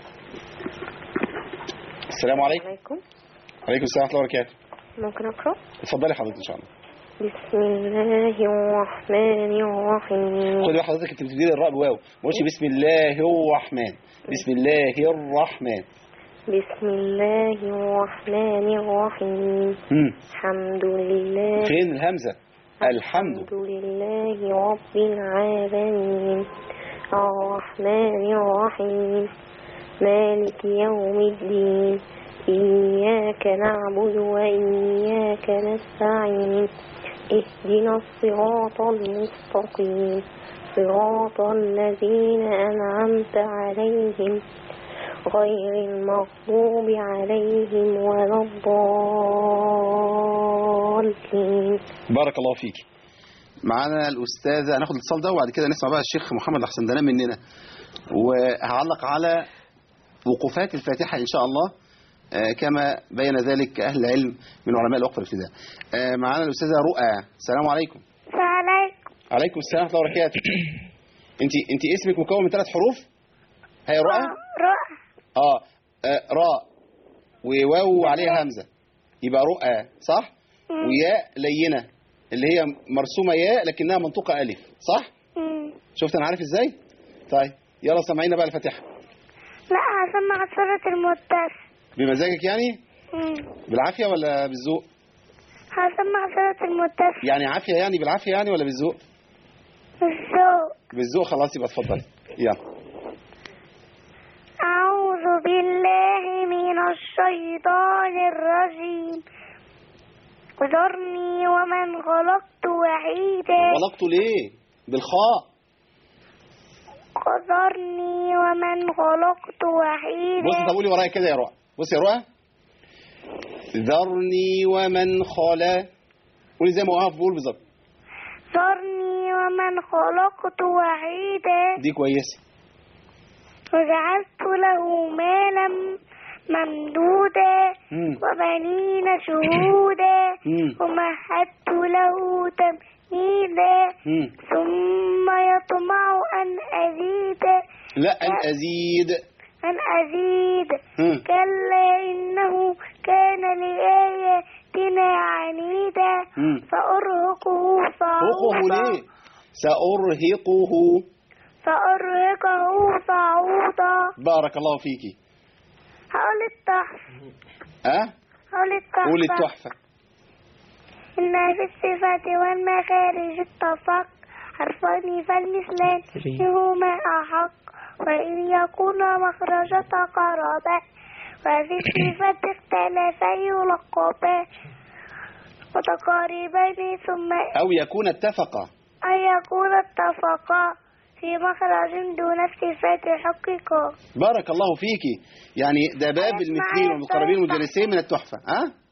السلام عليكم عليكم وعليكم السلام ورحمه الله وبركاته ممكن أقرأ اتفضلي حضرتك ان شاء الله بسم الله الرحمن الرحيم خدي بقى حضرتك انت بتبتدي الراء بواو ما قلتش بسم الله الرحمن بسم الله الرحمن بسم الله الرحمن الرحيم مم. الحمد لله فين الهمزه الحمد الحمد لله رب العالمين الرحمن الرحيم مالك يوم الدين إياك نعبد وإياك نستعين اهدنا الصراط المستقيم صراط الذين أنعمت عليهم غير المغضوب عليهم ولا الضالين بارك الله فيك معانا الاستاذه هناخد الاتصال ده وبعد كده نسمع بقى الشيخ محمد احسن دلال مننا وهعلق على وقوفات الفاتحه ان شاء الله آه، كما بين ذلك اهل العلم من علماء الوقف الابتداء آه، معانا الاستاذه رؤى السلام عليكم عليكم عليكم السلام ورحمه الله وبركاته انت انت اسمك مكون من ثلاث حروف هي رؤى رؤى اه آه، راء وواو عليها همزه يبقى رؤى صح وياء لينه اللي هي مرسومه ياء لكنها منطوقه الف صح مم. شفت انا عارف ازاي طيب يلا سمعينا بقى الفاتحه لا هسمع سورة المدثر بمزاجك يعني مم. بالعافيه ولا بالذوق هسمع سورة المدثر يعني عافيه يعني بالعافيه يعني ولا بالذوق الذوق بالذوق خلاص يبقى اتفضلي يلا أعوذ بالله من الشيطان الرجيم ذرني ومن خلقت وحيدا غلقته ليه بالخاء ذرني ومن خلقت بص وحيدا طب قولي ورايا كده يا رؤى بص يا رؤى ذرني ومن خلا قولي زي ما وقف بقول بالظبط ذرني ومن خلقت وحيدا دي كويسه وجعلت له مالا ممدودا مم. وبنين شهودا مم. ومهدت له تمهيدا مم. ثم يطمع أن أزيد لا ان ازيد أن أزيد مم. كلا إنه كان لآياتنا عنيدا مم. فأرهقه رقه صعودا ليه سأرهقه فأرهقه صعودا بارك الله فيكي هقول التحفة اه هقول التحفة قولي التحفه إن في الصفات والمخارج اتفق حرفان فالمثلان هما أحق وإن يكون مخرج تقربا وفي الصفة اختلفا يلقبا متقاربان ثم او يكون اتفقا أن يكون اتفقا في مخرج دون الصفات حقيقة بارك الله فيكي يعني ده باب المثلين والمقربين والمجلسين من التحفه ها أه؟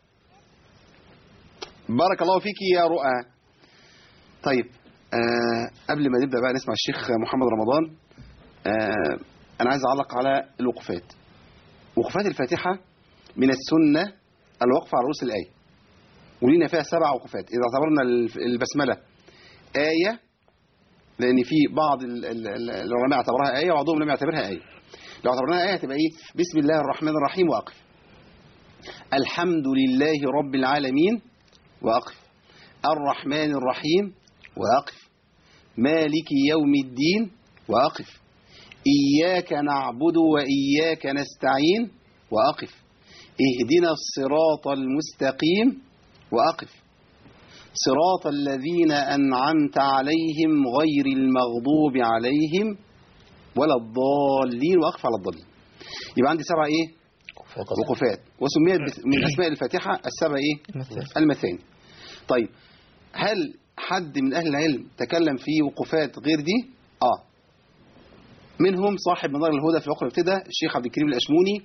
بارك الله فيكي يا رؤى طيب آه قبل ما نبدا بقى نسمع الشيخ محمد رمضان آه انا عايز اعلق على الوقفات وقفات الفاتحة من السنة الوقف على رؤوس الآية ولينا فيها سبع وقفات إذا اعتبرنا الف- البسملة آية لأن في بعض ال- ال- ال- العلماء اعتبرها آية وبعضهم لم يعتبرها آية لو اعتبرناها آية تبقى إيه بسم الله الرحمن الرحيم وأقف الحمد لله رب العالمين وأقف الرحمن الرحيم وأقف مالك يوم الدين وأقف إياك نعبد وإياك نستعين وأقف اهدنا الصراط المستقيم وأقف صراط الذين أنعمت عليهم غير المغضوب عليهم ولا الضالين وأقف على الضالين يبقى عندي سبعة إيه وقفات وسميت بس- من أسماء الفاتحة السبع إيه المثاني طيب هل حد من أهل العلم تكلم في وقفات غير دي آه منهم صاحب منار الهدى في العقر الابتداء الشيخ عبد الكريم الأشموني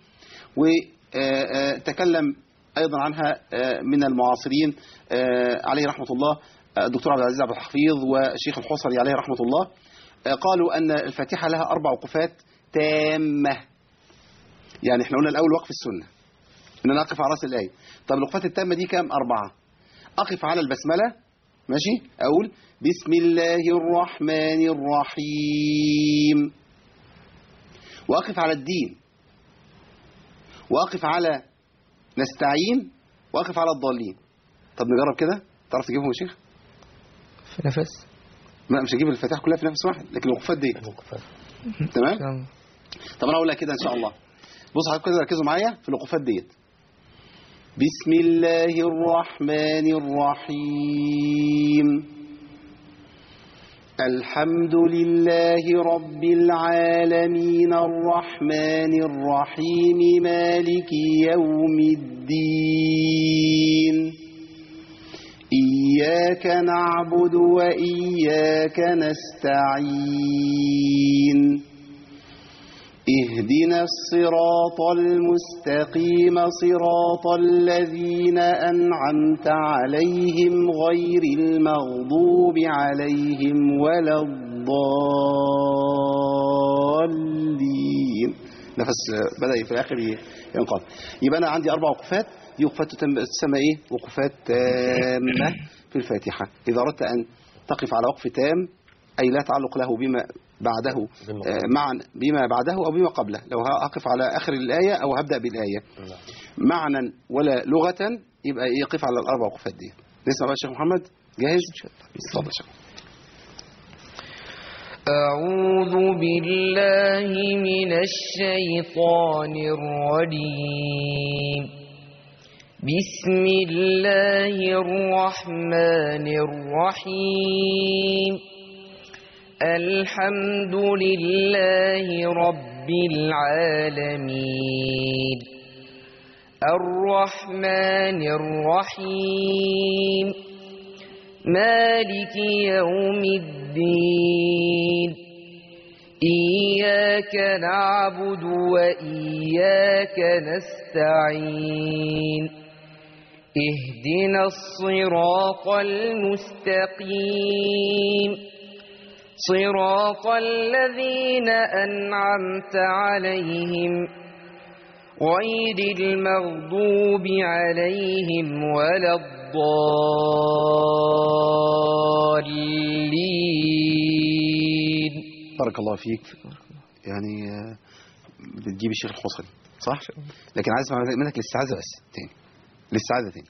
وتكلم أيضا عنها آه، من المعاصرين آه، عليه رحمة الله آه، الدكتور عبد العزيز عبد الحفيظ والشيخ الحصري عليه رحمة الله آه، قالوا أن الفاتحة لها أربع وقفات تامة يعني احنا قلنا الأول وقف السنة إن أنا أقف على رأس الآية طب الوقفات التامة دي كام أربعة أقف على البسملة ماشي أقول بسم الله الرحمن الرحيم وأقف على الدين وأقف على نستعين وأقف على الضالين طب نجرب كده تعرف تجيبهم يا شيخ في نفس لا مش هجيب الفتاح كلها في نفس واحد لكن الوقفات دي تمام طب انا اقول لك كده ان شاء الله بص حضرتك كده ركزوا معايا في الوقفات ديت بسم الله الرحمن الرحيم الحمد لله رب العالمين الرحمن الرحيم مالك يوم الدين إياك نعبد وإياك نستعين اهدنا الصراط المستقيم صراط الذين أنعمت عليهم غير المغضوب عليهم ولا الضالين نفس بدأ في الآخر ينقض يبقى أنا عندي أربع وقفات دي وقفات تتم- تسمى إيه وقفات تامة في الفاتحة إذا أردت أن تقف على وقف تام أي لا تعلق له بما بعده آه، معا بما بعده أو بما قبله لو هقف على آخر الآية أو هبدأ بالآية معنى ولا لغة يبقى يقف على الأربع وقفات دي نسمع بقى الشيخ محمد جاهز؟ اتفضل يا شيخ أعوذ بالله من الشيطان الرجيم بسم الله الرحمن الرحيم الحمد لله رب العالمين الرحمن الرحيم مالك يوم الدين إياك نعبد وإياك نستعين اهدنا الصراط المستقيم صراط الذين أنعمت عليهم غير المغضوب عليهم ولا الضالين بارك الله فيك يعني آه، بتجيب الشيخ الحصري صح لكن عايز اسمع منك الاستعاذة بس تاني الاستعاذة تاني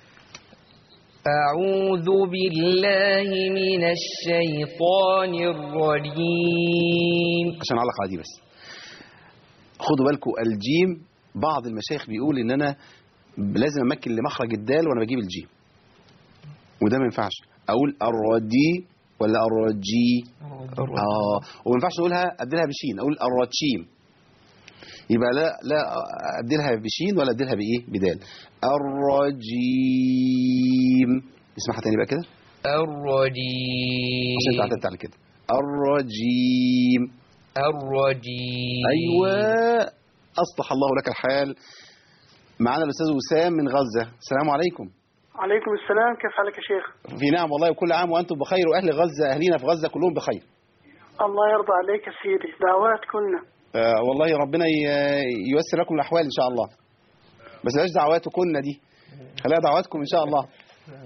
أعوذ بالله من الشيطان الرجيم عشان اعلق على دي بس خدوا بالكم الجيم بعض المشايخ بيقول ان انا لازم امكن لمخرج الدال وانا بجيب الجيم وده ما ينفعش اقول الردي ولا الرجي اه وما ينفعش اقولها ابدلها بشين اقول الرتشيم يبقى لا لا ابدلها بشين ولا ابدلها بايه بدال الرجيم اسمعها تاني بقى كده الرجيم عشان انت اعتدت على كده الرجيم الرجيم ايوه اصلح الله لك الحال معانا الاستاذ وسام من غزه السلام عليكم عليكم السلام كيف حالك يا شيخ في نعم والله وكل عام وانتم بخير واهل غزه اهلينا في غزه كلهم بخير الله يرضى عليك يا سيدي دعوات كنا آه والله ربنا ي- ييسر لكم الاحوال ان شاء الله بس بلاش دعواتكم دي خليها دعواتكم ان شاء الله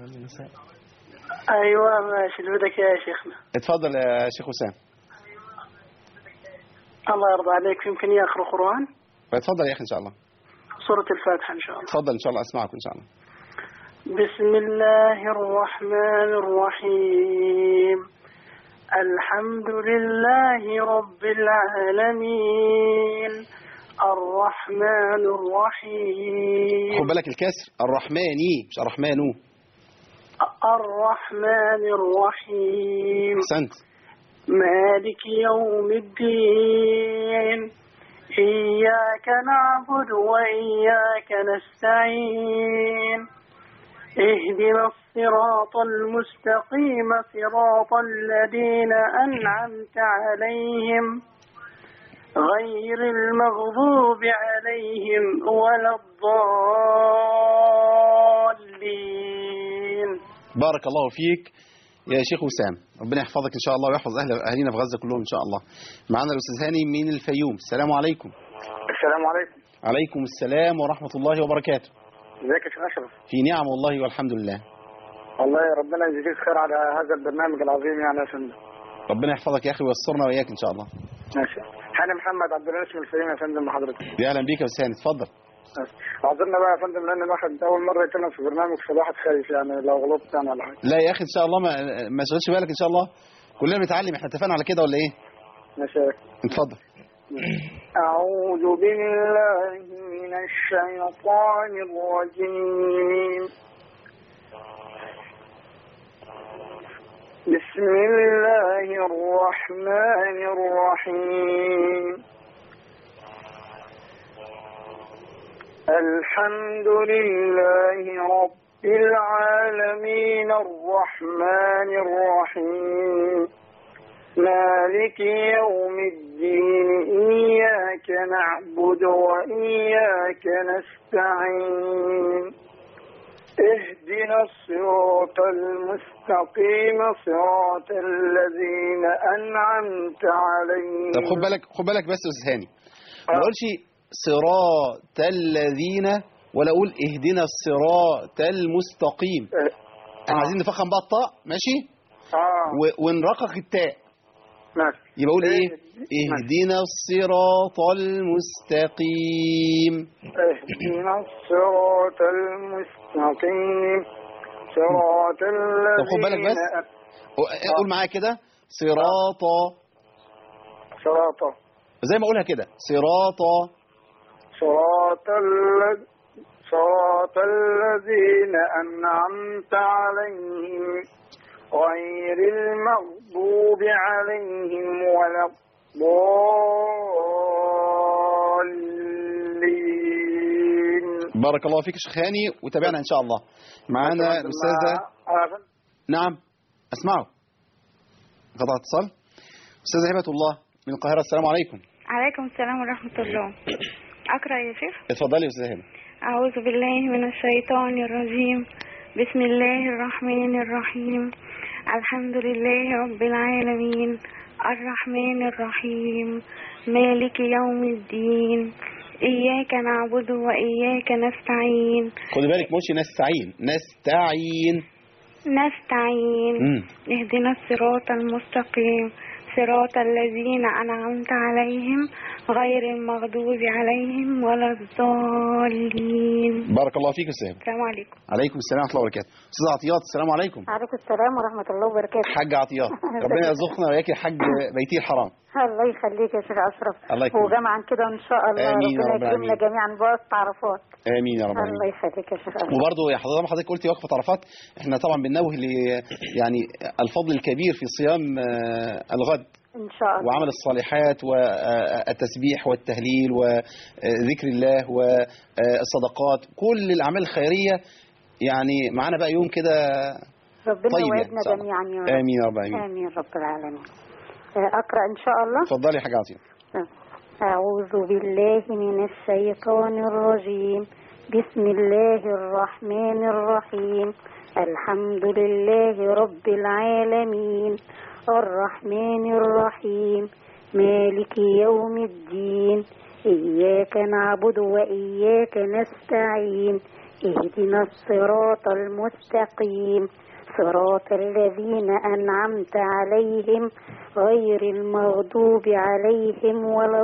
ايوه ماشي اللي بدك اياه يا شيخنا اتفضل يا شيخ وسام الله يرضى عليك في امكانيه اقرا قران اتفضل يا اخي ان شاء الله سوره الفاتحه ان شاء الله اتفضل ان شاء الله اسمعكم ان شاء الله بسم الله الرحمن الرحيم الحمد لله رب العالمين الرحمن الرحيم خد بالك الكسر الرحماني مش الرحمانو الرحمن الرحيم احسنت مالك يوم الدين إياك نعبد وإياك نستعين اهدنا الصراط المستقيم صراط الذين أنعمت عليهم غير المغضوب عليهم ولا الضالين بارك الله فيك يا شيخ وسام ربنا يحفظك ان شاء الله ويحفظ اهل اهالينا في غزه كلهم ان شاء الله معانا الاستاذ هاني من الفيوم السلام عليكم السلام عليكم عليكم السلام ورحمه الله وبركاته ازيك يا شيخ اشرف في نعم والله والحمد لله والله ربنا يجزيك خير على هذا البرنامج العظيم يعني يا فندم ربنا يحفظك يا اخي ويسرنا واياك ان شاء الله ماشي هاني محمد عبد الرئيس من الفيوم يا فندم حضرتك يا اهلا بيك يا استاذ هاني اتفضل اعذرنا بقى يا فندم لان الواحد اول مره يتكلم في برنامج فالواحد خايف يعني لو غلطت يعني ولا حاجه لا يا اخي ان شاء الله ما ما تشغلش بالك ان شاء الله كلنا بنتعلم احنا اتفقنا على كده ولا ايه ماشي يا اتفضل أعوذ بالله من الشيطان الرجيم بسم الله الرحمن الرحيم الحمد لله رب العالمين الرحمن الرحيم مالك يوم الدين إياك نعبد وإياك نستعين اهدنا الصراط المستقيم صراط الذين أنعمت عليهم طب خد بالك خد بالك بس يا استاذ هاني ما اقولش صراط الذين ولا اقول اهدنا الصراط المستقيم احنا عايزين نفخم بقى الطاء ماشي اه و- ونرقق التاء ماشي يبقى اقول ايه اهدنا الصراط المستقيم اهدنا الصراط المستقيم صراط الذين طب خد بالك بس قول معايا كده صراط صراط زي ما اقولها كده صراط صراط الذ- صراط الذين أنعمت عليهم غير المغضوب عليهم ولا الضالين بارك الله فيك يا شيخ هاني وتابعنا ان شاء الله معانا الاستاذه نعم اسمعوا قطع اتصال استاذه هبه الله من القاهره السلام عليكم عليكم السلام ورحمة الله أقرأ يا شيخ اتفضلي يا استاذه هبه أعوذ بالله من الشيطان الرجيم بسم الله الرحمن الرحيم الحمد لله رب العالمين الرحمن الرحيم مالك يوم الدين إياك نعبد وإياك نستعين خدي بالك مش نستعين نستعين نستعين مم. اهدنا الصراط المستقيم صراط الذين أنعمت عليهم غير المغضوب عليهم ولا الضالين بارك الله فيك يا استاذه هبه السلام عليكم عليكم السلام ورحمه الله وبركاته استاذه عطيات السلام عليكم عليكم السلام ورحمة الله وبركاته حاج عطيات ربنا يرزقنا وياك حج بيتي الحرام الله يخليك يا شيخ أشرف الله يكرمك. وجمعا كده إن شاء الله آمين يا ربنا رب يكرمنا العالمين. جميعا بواسطة عرفات امين يا رب الله العالمين يخليك يا شيخ أشرف وبرضه يا حضرتك ما حضرتك قلتي وقفه عرفات احنا طبعا بننوه ل يعني الفضل الكبير في صيام آه، الغد إن شاء الله وعمل الصالحات والتسبيح والتهليل وذكر الله والصدقات كل الأعمال الخيرية يعني معانا بقى يوم كده ربنا طيب يعني يوعدنا إن شاء الله. جميعا يا رب آمين يا رب العالمين آمين رب العالمين آه، أقرأ إن شاء الله اتفضلي يا حاجة عطية أعوذ بالله من الشيطان الرجيم بسم الله الرحمن الرحيم الحمد لله رب العالمين الرحمن الرحيم مالك يوم الدين إياك نعبد وإياك نستعين اهدنا الصراط المستقيم صراط الذين أنعمت عليهم غير المغضوب عليهم ولا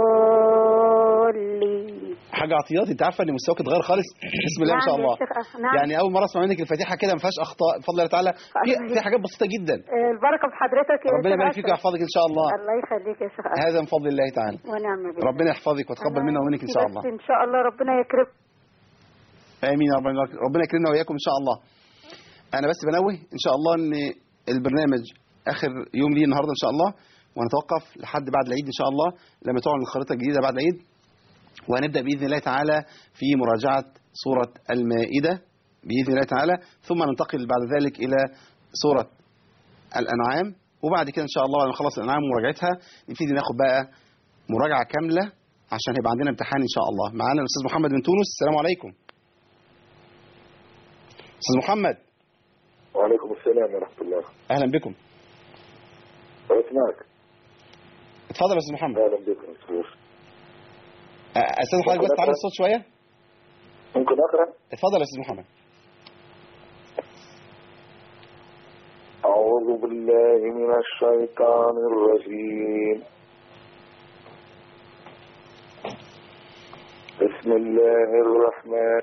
الضالين حاجه عطيات انت عارفه ان مستواك اتغير خالص بسم الله ما شاء نعم يا الله شيخ أخ- نعم. يعني اول مره اسمع منك الفاتحه كده ما فيهاش اخطاء بفضل الله تعالى في في حاجات بسيطه جدا آه، البركة في حضرتك يا ربنا شيخ يبارك فيك أشرف. ويحفظك ان شاء الله الله يخليك يا شيخ أشرف. هذا من فضل الله تعالى ونعم بالله ربنا يحفظك ويتقبل منا ومنك ان شاء الله بس إن شاء الله ربنا يكرمك امين يا رب ربنا يكرمنا واياكم ان شاء الله انا بس بنوه ان شاء الله ان البرنامج اخر يوم ليه النهارده ان شاء الله ونتوقف لحد بعد العيد ان شاء الله لما تعلن الخريطه الجديده بعد العيد وهنبدا باذن الله تعالى في مراجعه سوره المائده باذن الله تعالى ثم ننتقل بعد ذلك الى سوره الانعام وبعد كده ان شاء الله لما نخلص الانعام ومراجعتها نبتدي ناخد بقى مراجعه كامله عشان هيبقى عندنا امتحان ان شاء الله معانا الاستاذ محمد من تونس السلام عليكم استاذ محمد وعليكم السلام ورحمة الله اهلا بكم أسمعك اتفضل يا استاذ محمد أهلا بكم أستاذ. أ- استاذ حضرتك بس تعالى الصوت شويه ممكن أقرأ اتفضل يا استاذ محمد أعوذ بالله من الشيطان الرجيم بسم الله الرحمن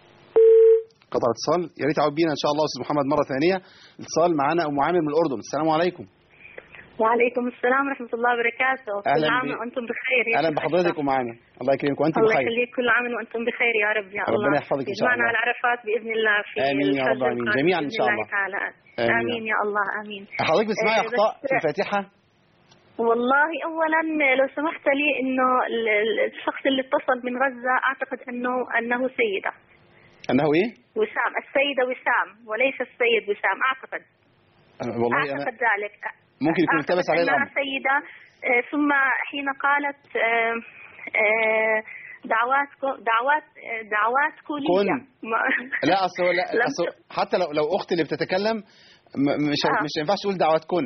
قطع اتصال يا ريت تعود بينا ان شاء الله استاذ محمد مره ثانيه اتصال معانا ام عامر من الاردن السلام عليكم وعليكم السلام ورحمة الله وبركاته أهلاً كل عام بك. وأنتم بخير يا اهلا شيخ بحضرتك ام عامر الله يكرمك وانت الله بخير يخليك كل عام وأنتم بخير يا رب يا الله ربنا يحفظك إن شاء يجمعنا الله. على عرفات بإذن الله في آمين يا رب الحج العالمين. القادم جميعاً إن بإذن شاء الله الله. تعالى آمين. آمين يا الله آمين حضرتك بتسمعي آه، اخطاء بس- في الفاتحه والله أولا لو سمحت لي إنه ال- ال- الشخص اللي اتصل من غزة أعتقد إنه أنه سيدة انه ايه وسام السيدة وسام وليس السيد وسام أعتقد أه، والله انا أعتقد ذلك ممكن يكون أعتقد التبس عليه أنها الامر سيدة آه، ثم حين قالت آه، آه، دعواتكم دعوات آه، دعواتكم لي كن. ما- لا اصل لا لم أصل حتى لو لو اختي اللي بتتكلم م- مش آه. مش ينفعش تقول دعوات كن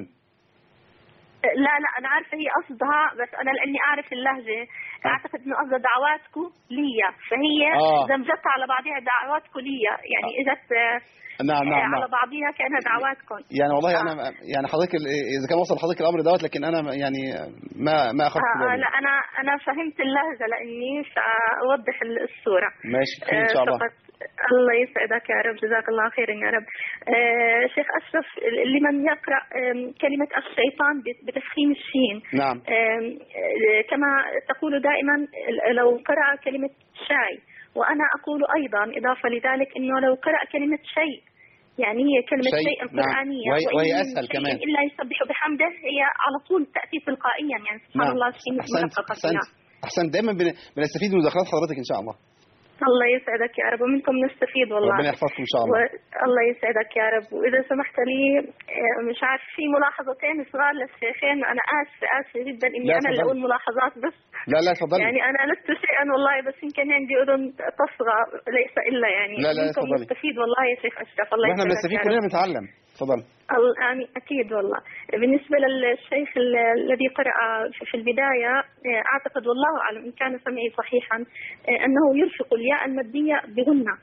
لا لا انا عارفه هي قصدها بس انا لاني اعرف اللهجه اعتقد انه قصدها دعواتكم لي فهي آه. زمجتها على بعضها دعواتكم لي يعني اجت آه، نعم آه، نعم على نعم بعضها كانها دعواتكم يعني والله انا يعني حضرتك ال- اذا كان وصل حضرتك الامر دوت لكن انا يعني ما ما اخذت آه آه، بالي لا انا انا فهمت اللهجه لاني ساوضح الصوره ماشي خير ان شاء الله فقط الله يسعدك يا رب جزاك الله خيرا يا رب آه شيخ أشرف لمن يقرأ آم، كلمة الشيطان بتفخيم الشين نعم آم، آه، كما تقول دائما لو قرأ كلمة شاي وأنا أقول أيضا إضافة لذلك أنه لو قرأ كلمة شيء يعني هي كلمة شيء، شيء نعم. القرآنية وهي- وإن وهي من أسهل شيء كمان. إلا يسبح بحمده هي على طول تأتي تلقائيا يعني سبحان نعم الله شيء احسنت مرققة احسنت فيها. احسنت دايما بن- بنستفيد من مداخلات حضرتك ان شاء الله الله يسعدك يا رب ومنكم نستفيد والله ربنا يحفظكم ان شاء الله و... الله يسعدك يا رب واذا سمحت لي آه، مش عارف في ملاحظتين صغار للشيخين انا اسفه اسفه جدا اني لا، انا اللي تفضلي. اقول ملاحظات بس لا لا اتفضلي يعني انا لست شيئا والله بس يمكن عندي اذن تصغى ليس الا يعني لا، لا، منكم تفضلي. نستفيد والله يا شيخ اشرف الله واحنا يسعدك بنستفيد يا رب. كلنا بنتعلم اتفضل ال- يعني أكيد والله بالنسبة للشيخ ال- الذي قرأ في- في البداية آه، أعتقد والله أعلم إن كان سمعي صحيحا آه، أنه يرفق الياء المادية بغنة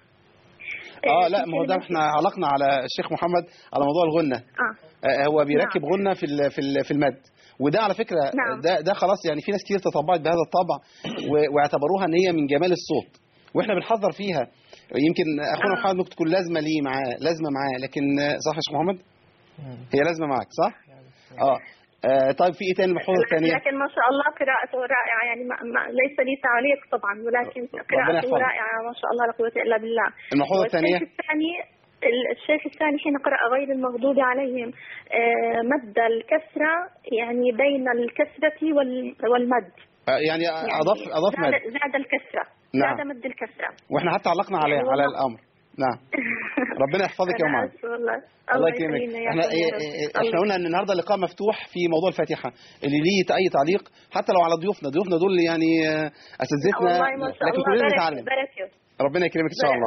اه لا ما هو ده احنا علقنا على الشيخ محمد على موضوع الغنه آه. آه، هو بيركب غنه في ال- في ال- في المد وده على فكره نعم. ده ده خلاص يعني في ناس كتير تطبعت بهذا الطبع و- واعتبروها ان هي من جمال الصوت واحنا بنحذر فيها يمكن اخونا محمد ممكن تكون لازمه ليه معاه لازمه معاه لكن آه، صح يا شيخ محمد هي لازمه معاك صح اه آه، طيب في ايه تاني الملحوظه الثانيه لكن ما شاء الله قراءته رائعة يعني ما ما ليس لي تعليق طبعا ولكن قراءته يحفظك. رائعة ما شاء الله لا قوة إلا بالله الملحوظة الثانية؟ والشيخ الثاني الشيخ الثاني حين قرأ غير المغضوب عليهم آه، مد الكسرة يعني بين الكسرة وال- والمد آه، يعني اضاف اضاف زاد, مد زاد الكسرة نعم. زاد مد الكسرة واحنا حتى علقنا على يعني على والله- الامر نعم ربنا يحفظك يا أنا ام آسفة والله الله يخلينا يكرمك يا احنا رب يا إيه- رب. إيه- الله احنا قلنا ان النهارده اللقاء مفتوح في موضوع الفاتحه اللي ليه اي تعليق حتى لو على ضيوفنا ضيوفنا دول يعني آه، اساتذتنا والله ما شاء لكن الله كلنا بركة بنتعلم بركة ربنا يكرمك ان شاء الله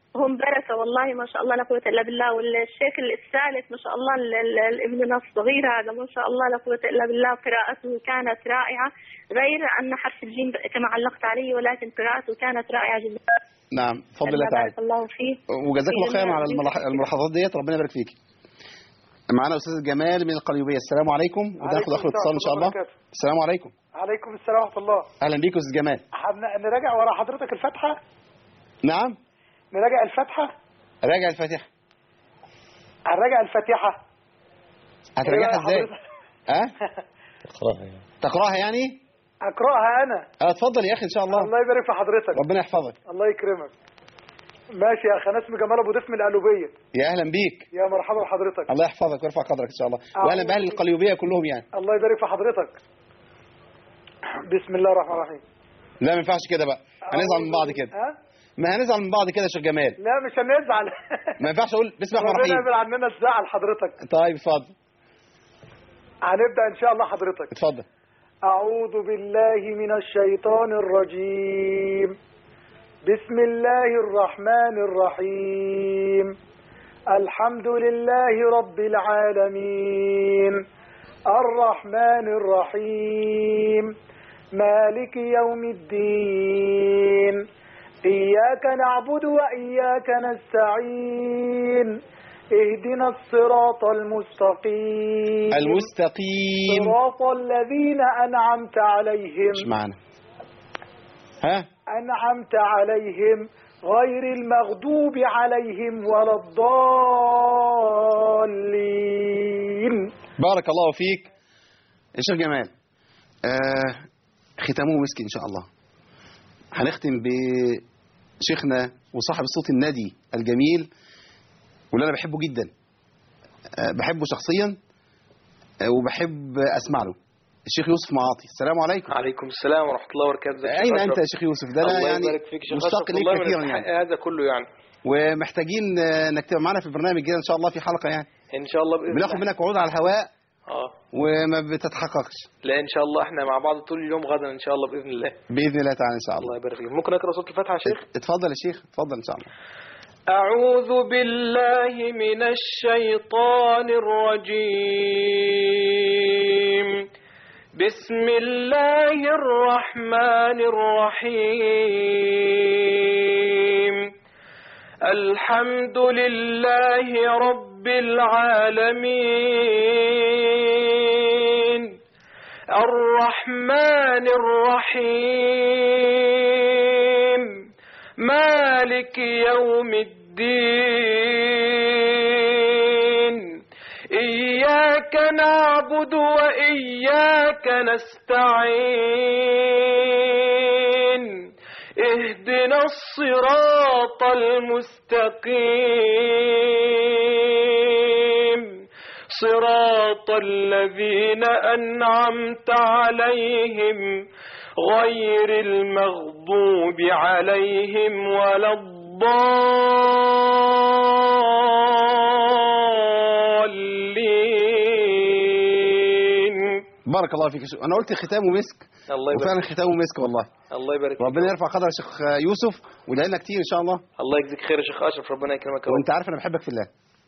هم بركة والله ما شاء الله لا قوة إلا بالله والشيخ الثالث ما شاء الله ال- ال- الابن الصغير هذا ما شاء الله لا قوة إلا بالله قراءته كانت رائعة غير أن حرف الجيم كما علقت عليه ولكن قراءته كانت رائعة جدا نعم فضل الله تعالى بارك الله فيه وجزاك الله في خيرا جميع على الملاح- الملاحظات ديت ربنا يبارك فيك معانا استاذ جمال من القليوبيه السلام عليكم وناخد اخر اتصال ان شاء الله السلام عليكم عليكم السلام ورحمة الله اهلا بيك يا استاذ جمال هن- نراجع ورا حضرتك الفاتحة نعم نراجع الفاتحة راجع الفاتحه هنراجع الفاتحة هتراجعها إيه ازاي حضرتك؟ ها اقرأها يعني. تقراها يعني أقرأها أنا اه اتفضل يا اخي ان شاء الله الله يبارك في حضرتك ربنا يحفظك الله يكرمك ماشي يا أخي أنا اسمي جمال أبو ضيف من القلوبية يا اهلا بيك يا مرحبا بحضرتك الله يحفظك ويرفع قدرك ان شاء الله أعوذ واهلا باهل القليوبيه كلهم يعني الله يبارك في حضرتك بسم الله الرحمن الرحيم لا ما ينفعش كده بقى هنزعل من بعض كده ها ما هنزعل من بعض كده يا شيخ جمال لا مش هنزعل ما ينفعش اقول بسم الله الرحمن ربنا الرحيم يبعد عننا الزعل حضرتك طيب اتفضل هنبدأ إن شاء الله حضرتك اتفضل أعوذ بالله من الشيطان الرجيم بسم الله الرحمن الرحيم الحمد لله رب العالمين الرحمن الرحيم مالك يوم الدين إياك نعبد وإياك نستعين اهدنا الصراط المستقيم المستقيم صراط الذين أنعمت عليهم مش معانا ها أنعمت عليهم غير المغضوب عليهم ولا الضالين بارك الله فيك يا شيخ جمال آه ختامه مسك ان شاء الله هنختم بشيخنا وصاحب الصوت الندي الجميل واللي انا بحبه جدا آه بحبه شخصيا آه وبحب اسمع له الشيخ يوسف معاطي السلام عليكم عليكم السلام ورحمة الله وبركاته ازيك يا اين شيخ انت أشرف؟ يا شيخ يوسف ده انا الله يعني يبارك فيك يا شيخ مشتاق أشرف، ليك والله من كثيرا يستحق يعني هذا كله يعني ومحتاجين آه، انك تبقى معانا في البرنامج كده ان شاء الله في حلقه يعني ان شاء الله باذن بناخد الله منك وعود على الهواء اه وما بتتحققش لا ان شاء الله احنا مع بعض طول اليوم غدا ان شاء الله باذن الله باذن الله تعالى ان شاء الله الله يبارك فيك ممكن اقرا صوت الفاتحه يا شيخ اتفضل يا شيخ اتفضل ان شاء الله أعوذ بالله من الشيطان الرجيم بسم الله الرحمن الرحيم الحمد لله رب العالمين الرحمن الرحيم مالك يوم الدين إياك نعبد وإياك نستعين اهدنا الصراط المستقيم صراط الذين أنعمت عليهم غير المغضوب عليهم ولا الضالين بارك الله فيك يا شيخ. انا قلت ختامه مسك الله يبارك وفعلا ختامه مسك والله الله يبارك فيك. ربنا يرفع قدر يا شيخ يوسف ويدعي لنا كتير ان شاء الله الله يجزيك خير يا شيخ اشرف ربنا يكرمك يا رب. وانت عارف انا بحبك في الله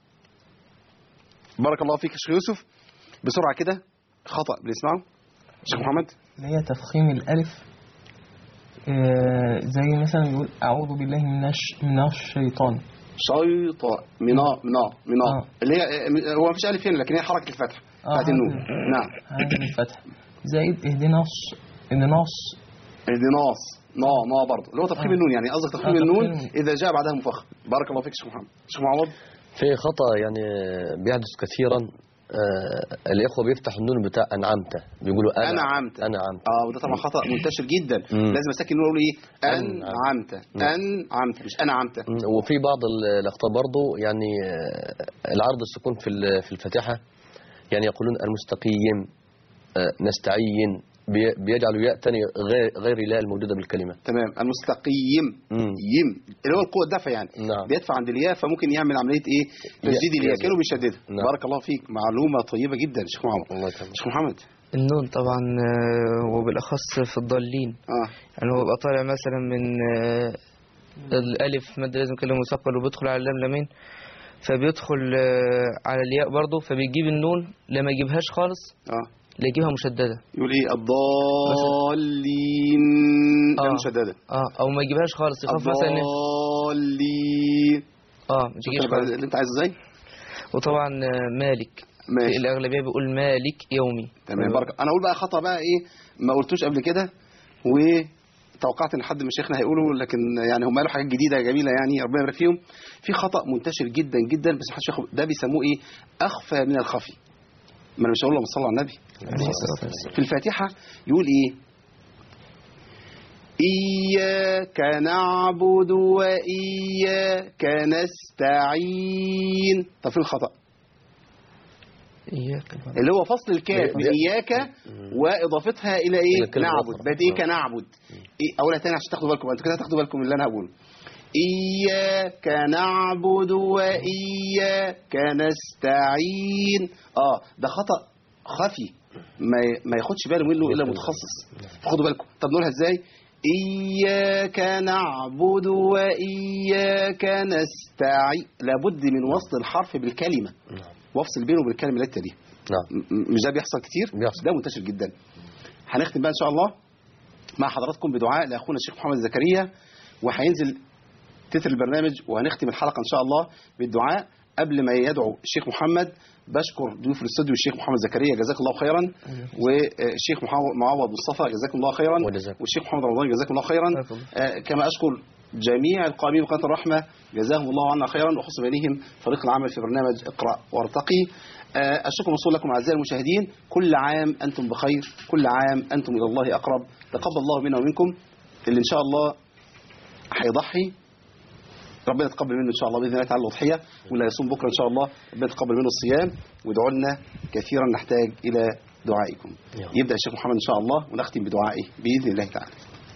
بارك الله فيك يا شيخ يوسف بسرعه كده خطا بنسمعه شيخ محمد اللي هي تفخيم الألف آه، زي مثلا يقول أعوذ بالله من الش- من الشيطان شيطان منا منا منا اللي هي هو مفيش الف هنا لكن هي حركه الفتح بتاعت النون نعم هذه الفتح زائد اهدنا الص- اهدنا الص- اهدناص نا نا برضه اللي هو تفخيم آه. النون يعني قصدك تفخيم آه، النون تفخيم. اذا جاء بعدها مفخم بارك الله فيك يا شيخ محمد شيخ معوض في خطأ يعني بيحدث كثيرا آه، الإخوة بيفتحوا النون بتاع أنعمت بيقولوا أنا انعمت أنعمت اه وده طبعا خطا منتشر جدا مم. لازم اسكن النون اقول ايه أنعمت. انعمت انعمت مش انعمت مم، وفي بعض ال- الأخطاء برضو يعني آه، العرض السكون في ال- في الفاتحة يعني يقولون المستقيم آه، نستعين بي- بيجعلوا ياء تانية غير غير الياء الموجودة بالكلمة تمام المستقيم يم اللي هو القوه الدفع يعني نعم. بيدفع عند الياء فممكن يعمل عمليه ايه تشديد الياء يزيد. كانه بيشددها نعم. بارك الله فيك معلومه طيبه جدا شيخ محمد الله يكرمك شيخ محمد النون طبعا آه، وبالأخص في الضالين اه يعني هو بيبقى طالع مثلا من آه، الألف مد لازم كلمة مثقل وبيدخل على اللام لامين فبيدخل آه، على الياء برضه فبيجيب النون لما يجيبهاش خالص اه لا يجيبها مشددة يقول ايه الضالين ده آه. مشدده اه او ما يجيبهاش خالص يخاف مثلا إن- الضالين اه ما تجيش شفت بقى خالص اللي انت عايزه ازاي وطبعا آه، مالك ماشي. في الأغلبية بيقول مالك يومي تمام بارك انا اقول بقى خطا بقى ايه ما قلتوش قبل كده وتوقعت ان حد من شيخنا هيقوله لكن يعني هم قالوا حاجات جديده جميله يعني ربنا يبارك فيهم في خطا منتشر جدا جدا بس محدش ياخد ده بيسموه ايه اخفى من الخفي ما انا مش هقول لهم صلوا على النبي في الفاتحه يقول ايه إياك نعبد وإياك نستعين طب فين الخطأ إياك اللي هو فصل الكاف من ده- إياك وإضافتها إلى إيه إلى كلمة نعبد أخرى. بقت إيه كنعبد إيه أقولها تاني عشان تاخدوا بالكم أنتوا كده هتاخدوا بالكم من اللي أنا هقوله إياك نعبد وإياك نستعين آه ده خطأ خفي ما ما ياخدش باله منه إلا متخصص خدوا بالكم طب نقولها إزاي إياك نعبد وإياك نستعين لابد من وصل الحرف بالكلمة وافصل بينه وبين الكلمة اللي التالية نعم م- مش ده بيحصل كتير بيحصل. ده منتشر جدا هنختم بقى ان شاء الله مع حضراتكم بدعاء لاخونا الشيخ محمد زكريا وهينزل تتر البرنامج وهنختم الحلقه ان شاء الله بالدعاء قبل ما يدعو الشيخ محمد بشكر ضيوف الاستوديو الشيخ محمد زكريا جزاك الله خيرا والشيخ محمد- معوض مصطفى جزاكم الله خيرا وجزاكم. والشيخ محمد رمضان جزاكم الله خيرا آه، كما اشكر جميع القائمين بقناه الرحمه جزاهم الله عنا خيرا وخص بينهم فريق العمل في برنامج اقرا وارتقي آه، الشكر موصول لكم اعزائي المشاهدين كل عام انتم بخير كل عام انتم الى الله اقرب تقبل الله منا ومنكم اللي ان شاء الله هيضحي ربنا يتقبل منه ان شاء الله باذن الله تعالى الاضحيه واللي هيصوم بكره ان شاء الله ربنا يتقبل منه الصيام وادعوا لنا كثيرا نحتاج الى دعائكم يبدا الشيخ محمد ان شاء الله ونختم بدعائه باذن الله تعالى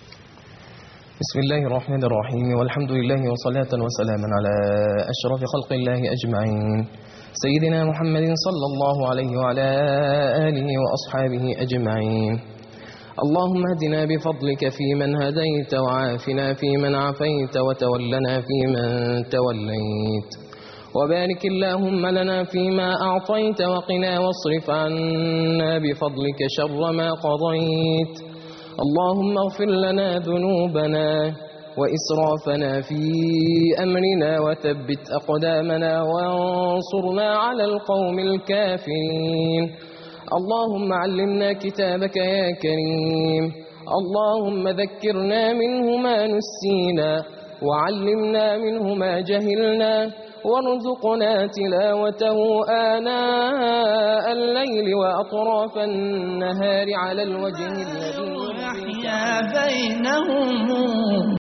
بسم الله الرحمن الرحيم والحمد لله وصلاة وسلاما على أشرف خلق الله أجمعين سيدنا محمد صلى الله عليه وعلى آله وأصحابه أجمعين اللهم اهدنا بفضلك فيمن هديت وعافنا فيمن عافيت وتولنا فيمن توليت وبارك اللهم لنا فيما أعطيت وقنا واصرف عنا بفضلك شر ما قضيت اللهم اغفر لنا ذنوبنا وإسرافنا في أمرنا وثبت أقدامنا وانصرنا على القوم الكافرين اللهم علمنا كتابك يا كريم اللهم ذكرنا منه ما نسينا وعلمنا منه ما جهلنا وارزقنا تلاوته آناء الليل وأطراف النهار على الوجه الذي أحيا بينهم